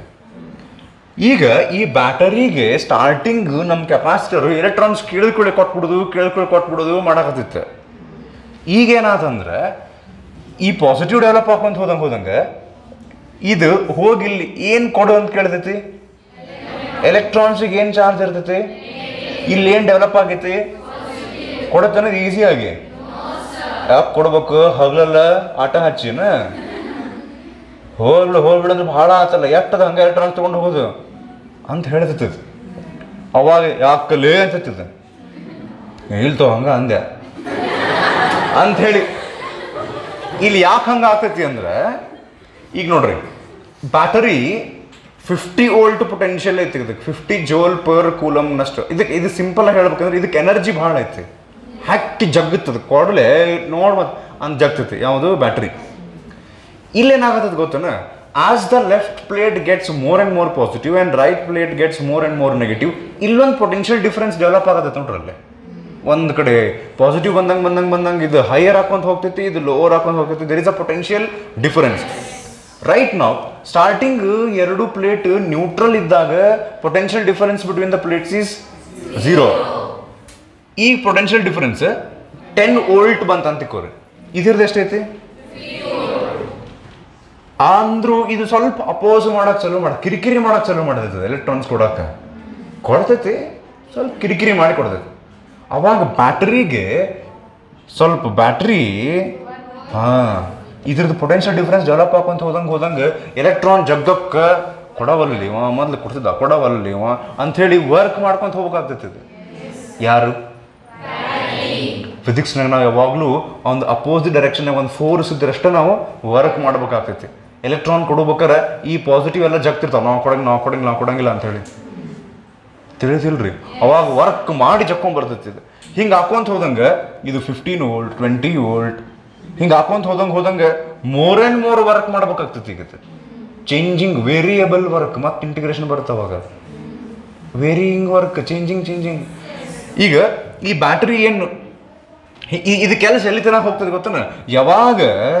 ಈಗ ಈ ಬ್ಯಾಟರಿಗೆ ಸ್ಟಾರ್ಟಿಂಗ್ ನಮ್ಮ ಕೆಪಾಸಿಟರ್ ಎಲೆಕ್ಟ್ರಾನ್ಸ್ ಕೇಳ್ಕೊಳ್ಳಿ ಕೊಟ್ಬಿಡೋದು ಕೇಳ್ಕೊಳ್ಳಿ ಕೊಟ್ಬಿಡೋದು ಮಾಡಕತ್ತಿತ್ತು ಈಗೇನಾತಂದ್ರೆ ಈ ಪಾಸಿಟಿವ್ ಡೆವಲಪ್ ಹಾಕೊಂತ ಹೋದಂಗೆ ಹೋದಂಗೆ ಇದು ಹೋಗಿ ಇಲ್ಲಿ ಏನು ಕೊಡು ಅಂತ ಕೇಳ್ತೈತಿ ಎಲೆಕ್ಟ್ರಾನ್ಸಿಗೆ ಏನು ಚಾರ್ಜ್ ಇರ್ತೈತಿ ಇಲ್ಲಿ ಏನು ಡೆವಲಪ್ ಆಗೈತಿ ಕೊಡತ್ತೆ ಅನ್ನೋದು ಈಸಿಯಾಗಿ ಯಾಕೆ ಕೊಡ್ಬೇಕು ಹಗಲೆಲ್ಲ ಆಟ ಹಚ್ಚಿನ ಹೋಗ್ಬಿಡು ಹೋಗ್ಬಿಡು ಅಂದ್ರೆ ಭಾಳ ಆತಲ್ಲ ಎಟ್ಟದ ಹಂಗೆ ಎಲೆಕ್ಟ್ರಾನ್ಸ್ ತೊಗೊಂಡು ಹೋಗೋದು ಅಂತ ಹೇಳ್ತೈತದ ಅವಾಗ ಯಾಕಲೇ ಅಂತೈತದ ಇಲ್ತೋ ಹಂಗ ಅಂದೆ ಅಂತ ಹೇಳಿ ಇಲ್ಲಿ ಯಾಕೆ ಹಂಗೆ ಆಗ್ತೈತಿ ಅಂದ್ರೆ ಈಗ ನೋಡ್ರಿ ಬ್ಯಾಟರಿ ಫಿಫ್ಟಿ ವೋಲ್ಟ್ ಪೊಟೆನ್ಷಿಯಲ್ ಐತಿ ಇದಕ್ಕೆ ಫಿಫ್ಟಿ ಜೋಲ್ ಪರ್ ಕೂಲಮ್ನಷ್ಟು ಇದಕ್ಕೆ ಇದು ಸಿಂಪಲ್ ಆಗಿ ಹೇಳ್ಬೇಕಂದ್ರೆ ಇದಕ್ಕೆ ಎನರ್ಜಿ ಭಾಳ ಐತಿ ಹಕ್ಕಿ ಜಗ್ಗುತ್ತದೆ ಕೊಡಲೆ ನೋಡ್ ಮತ್ತೆ ಅಂತ ಜಗ್ತೈತಿ ಯಾವುದು ಬ್ಯಾಟ್ರಿ ಇಲ್ಲೇನಾಗತ್ತದ ಗೊತ್ತನ as the left plate gets more and more positive and right plate gets more and more negative ಇಲ್ಲೊಂದು ಪೊಟೆನ್ಷಿಯಲ್ ಡಿಫ್ರೆನ್ಸ್ ಡೆವಲಪ್ ಆಗತ್ತೆ ನೋಡ್ರಿ ಅಲ್ಲೇ ಒಂದು ಕಡೆ ಪಾಸಿಟಿವ್ ಬಂದಂಗೆ ಬಂದಂಗೆ ಬಂದಂಗೆ ಇದು ಹೈಯರ್ ಹಾಕೊಂತ ಹೋಗ್ತೈತಿ ಇದು ಲೋವರ್ ಹಾಕೊಂತ ಹೋಗ್ತೈತಿ there is a potential difference right ನಾವು ಸ್ಟಾರ್ಟಿಂಗ್ ಎರಡು ಪ್ಲೇಟ್ ನ್ಯೂಟ್ರಲ್ ಇದ್ದಾಗ potential difference between the plates is zero ಈ ಪೊಟೆನ್ಷಿಯಲ್ ಡಿಫರೆನ್ಸ್ ಟೆನ್ ವೋಲ್ಟ್ ಬಂತ ಅಂತಿಕೋರಿ ಇದ್ರದ್ದು ಎಷ್ಟೈತಿ ಅಂದ್ರೂ ಇದು ಸ್ವಲ್ಪ ಅಪೋಸ್ ಮಾಡಕ್ ಚಲೋ ಮಾಡ ಕಿರಿಕಿರಿ ಮಾಡಕ್ ಚಲೋ ಮಾಡತೈತೆ ಎಲೆಕ್ಟ್ರಾನ್ಸ್ ಕೊಡಕ್ಕೆ ಕೊಡ್ತೈತಿ ಸ್ವಲ್ಪ ಕಿರಿಕಿರಿ ಮಾಡಿ ಕೊಡ್ತೈತಿ ಅವಾಗ ಬ್ಯಾಟ್ರಿಗೆ ಸ್ವಲ್ಪ ಬ್ಯಾಟ್ರಿ ಹಾಂ ಇದ್ರದ್ದು ಪೊಟೆನ್ಷಿಯಲ್ ಡಿಫ್ರೆನ್ಸ್ ಡೆವಲಪ್ ಆಕೊಂತ ಹೋದಂಗೆ ಹೋದಂಗೆ ಎಲೆಕ್ಟ್ರಾನ್ ಜಗ್ಗಕ್ಕ ಕೊಡವಲ್ಲಿ ಇವ ಮೊದ್ಲು ಕೊಡ್ತಿದ್ದ ಕೊಡವಲ್ಲಿ ಇವ ಅಂಥೇಳಿ ವರ್ಕ್ ಮಾಡ್ಕೊಂತ ಹೋಗ್ಬೇಕಾಗ್ತೈತಿ ಇದು ಯಾರು ಫಿಸಿಕ್ಸ್ನಾಗ ನಾವು ಯಾವಾಗಲೂ ಒಂದು ಅಪೋಸಿಟ್ ಡೈರೆಕ್ಷನ್ನಾಗ ಒಂದು ಫೋರ್ಸ್ ಇದ್ದರಷ್ಟೇ ನಾವು ವರ್ಕ್ ಮಾಡ್ಬೇಕಾಗ್ತೈತಿ ಎಲೆಕ್ಟ್ರಾನ್ ಕೊಡ್ಬೇಕಾರೆ ಈ ಪಾಸಿಟಿವ್ ಎಲ್ಲ ಜಗ್ತಿರ್ತಾವೆ ನಾವು ಕೊಡಂಗೆ ನಾವು ಕೊಡಂಗಿಲ್ಲ ನಾವು ಕೊಡಂಗಿಲ್ಲ ಅಂತೇಳಿ ತಿಳಿದಿಲ್ರಿ ಅವಾಗ ವರ್ಕ್ ಮಾಡಿ ಜಕ್ಕೊಂಡ್ ಬರ್ತೈತಿ ಇದು ಹಿಂಗೆ ಹಾಕೊಂತ ಹೋದಂಗೆ ಇದು ಫಿಫ್ಟೀನ್ ವೋಲ್ಟ್ ಟ್ವೆಂಟಿ ವೋಲ್ಟ್ ಹಿಂಗೆ ಹಾಕೊಂತ ಹೋದಂಗೆ ಹೋದಂಗೆ ಮೋರ್ ಆ್ಯಂಡ್ ಮೋರ್ ವರ್ಕ್ ಮಾಡ್ಬೇಕಾಗ್ತೈತಿ ಈಗ ಚೇಂಜಿಂಗ್ ವೇರಿಯಬಲ್ ವರ್ಕ್ ಮತ್ತೆ ಇಂಟಿಗ್ರೇಷನ್ ಬರುತ್ತೆ ಅವಾಗ ವೇರಿಯಿಂಗ್ ವರ್ಕ್ ಚೇಂಜಿಂಗ್ ಚೇಂಜಿಂಗ್ ಈಗ ಈ ಬ್ಯಾಟ್ರಿ ಏನು ಈ- ಇದು ಕೆಲಸ ಎಲ್ಲಿ ತನಕ ಹೋಗ್ತದೆ ಗೊತ್ತನ ಯಾವಾಗ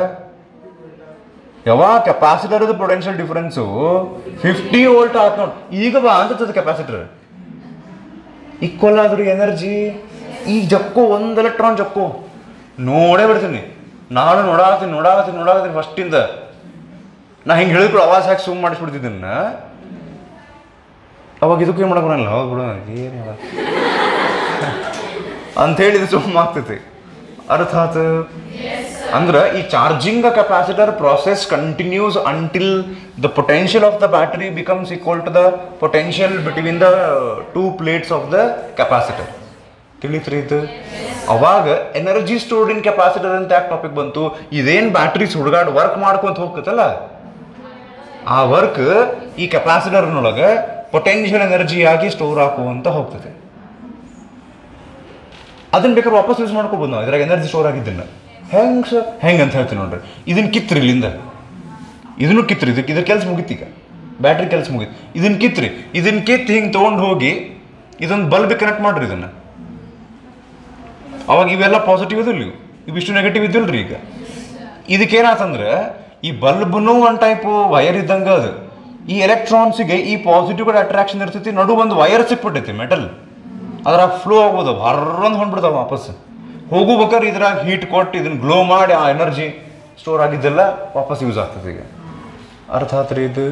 ಯಾವಾಗ ಕೆಪಾಸಿಟರ್ದು ಪೊಟೆನ್ಷಿಯಲ್ ಡಿಫರೆನ್ಸು ಫಿಫ್ಟಿ ವೋಲ್ಟ್ ಆತ್ ನೋಡಿ ಈಗ ಬಾ ಅಂತದ ಕೆಪಾಸಿಟರ್ ಈಕ್ವಲ್ ಆದ್ರೂ ಎನರ್ಜಿ ಈಗ ಜಕ್ಕೋ ಒಂದು ಎಲೆಕ್ಟ್ರಾನ್ ಜಕ್ಕೋ ನೋಡೇ ಬಿಡ್ತೀನಿ ನಾನು ನೋಡಾಕತ್ತೀನಿ ನೋಡಾಕತ್ತೀನಿ ನೋಡಾಕತ್ತೀನಿ ಫಸ್ಟಿಂದ ನಾ ಹಿಂಗೆ ಹೇಳಿದ್ರು ಅವಾಜ್ ಹಾಕಿ ಸುಮ್ ಮಾಡಿಸ್ಬಿಡ್ತಿದ್ದನ್ನ ಅವಾಗ ಇದಕ್ಕೂ ಏನು ಮಾಡಕ್ ಬರಲ್ಲ ಅವಾಗ ಬಿಡು ಏನು ಅಂತ ಹೇಳಿದ್ರೆ ಸುಮ್ಮ ಆಗ್ತೈತಿ ಅರ್ಥ ಆತು ಅಂದ್ರೆ ಈ charging capacitor process continues until the potential of the battery becomes equal to the potential between the two plates of the capacitor ತಿಳಿತ್ರಿ ಇದು ಅವಾಗ ಎನರ್ಜಿ ಸ್ಟೋರ್ಡ್ ಇನ್ ಕೆಪಾಸಿಟರ್ ಅಂತ ಯಾಕೆ ಟಾಪಿಕ್ ಬಂತು ಇದೇನು ಬ್ಯಾಟ್ರೀಸ್ ಹುಡುಗಾಡ್ ವರ್ಕ್ ಮಾಡ್ಕೊಂತ ಹೋಗ್ತೈತಲ್ಲ ಆ ವರ್ಕ್ ಈ ಕೆಪಾಸಿಟರ್ನೊಳಗೆ ಪೊಟೆನ್ಷಿಯಲ್ ಎನರ್ಜಿ ಆಗಿ ಸ್ಟೋರ್ ಹಾಕುವಂತ ಹೋಗ್ತದೆ ಅದನ್ನ ಬೇಕಾದ್ರೆ ವಾಪಸ್ ಯೂಸ್ ಮಾಡ್ಕೋಬೋದು ನಾವು ಇದ್ರಾಗ ಎನರ್ಜಿ ಸ್ಟೋರ್ ಆಗಿದ್ದನ್ನ ಹೆಂಗ್ ಸರ್ ಹೆಂಗ್ ಅಂತ ಹೇಳ್ತೀನಿ ನೋಡ್ರಿ ಇದನ್ನ ಕಿತ್ರಿ ಇಲ್ಲಿಂದ ಇದನ್ನು ಕಿತ್ರಿ ಇದಕ್ಕೆ ಇದ್ರ ಕೆಲಸ ಮುಗೀತು ಈಗ ಬ್ಯಾಟ್ರಿ ಕೆಲಸ ಮುಗೀತು ಇದನ್ನ ಕಿತ್ರಿ ಇದನ್ನ ಕಿತ್ತು ಹಿಂಗೆ ತೊಗೊಂಡು ಹೋಗಿ ಇದೊಂದು ಬಲ್ಬ್ ಕನೆಕ್ಟ್ ಮಾಡ್ರಿ ಇದನ್ನ ಅವಾಗ ಇವೆಲ್ಲ ಪಾಸಿಟಿವ್ ಇದಿಲ್ಲ ಇವು ಇವಿಷ್ಟು ನೆಗೆಟಿವ್ ಇದ್ದಿಲ್ರಿ ಈಗ ಇದಕ್ಕೇನಾತಂದ್ರೆ ಈ ಬಲ್ಬ್ನು ಒನ್ ಟೈಪ್ ವೈರ್ ಇದ್ದಂಗೆ ಅದು ಈ ಎಲೆಕ್ಟ್ರಾನ್ಸಿಗೆ ಈ ಪಾಸಿಟಿವ್ ಕಡೆ ಅಟ್ರಾಕ್ಷನ್ ಇರ್ತೈತಿ ನಡು ಒಂದು ವೈರ್ ಸಿಕ್ಬಿಟ್ಟೈತಿ ಮೆಟಲ್ ಅದ್ರಾಗ ಫ್ಲೋ ಆಗ್ಬೋದು ಹರ್ರಂದು ಹೊಂದ್ಬಿಡ್ತಾವ ವಾಪಸ್ ಹೋಗ್ಬೇಕಾದ್ರೆ ಇದ್ರಾಗ ಹೀಟ್ ಕೊಟ್ಟು ಇದನ್ನ ಗ್ಲೋ ಮಾಡಿ ಆ ಎನರ್ಜಿ ಸ್ಟೋರ್ ಆಗಿದ್ದೆಲ್ಲ ವಾಪಸ್ ಯೂಸ್ ಆಗ್ತದೆ ಈಗ ಅರ್ಥ ಆತ್ರಿ ಇದು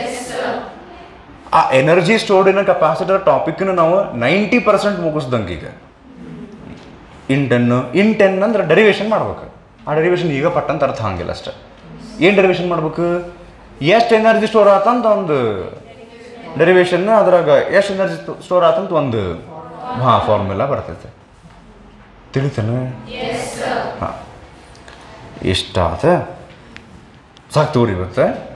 ಆ ಎನರ್ಜಿ ಸ್ಟೋರ್ಡ್ ಇನ್ ಕೆಪಾಸಿಟರ್ ಟಾಪಿಕ್ನ ನಾವು ನೈಂಟಿ ಪರ್ಸೆಂಟ್ ಮುಗಿಸ್ದಂಗೆ ಈಗ ಇನ್ ಟೆನ್ ಇನ್ ಟೆನ್ ಅಂದ್ರೆ ಡೆರಿವೇಶನ್ ಮಾಡ್ಬೇಕು ಆ ಡೆರಿವೇಶನ್ ಈಗ ಪಟ್ಟಂತ ಅರ್ಥ ಹಂಗಿಲ್ಲ ಅಷ್ಟೆ ಏನು ಡೆರಿವೇಶನ್ ಮಾಡ್ಬೇಕು ಎಷ್ಟು ಎನರ್ಜಿ ಸ್ಟೋರ್ ಆತಂತ ಒಂದು ಡೆರಿವೇಶನ್ ಅದ್ರಾಗ ಎಷ್ಟು ಎನರ್ಜಿ ಸ್ಟೋರ್ ಆತಂತ ಒಂದು ಹಾಂ ಫಾರ್ಮುಲಾ ಬರ್ತೈತೆ ತಿಳಿತೇನೆ ಹಾಂ ಇಷ್ಟಾತ ಸಾಕು ತೋರಿ ಇವತ್ತು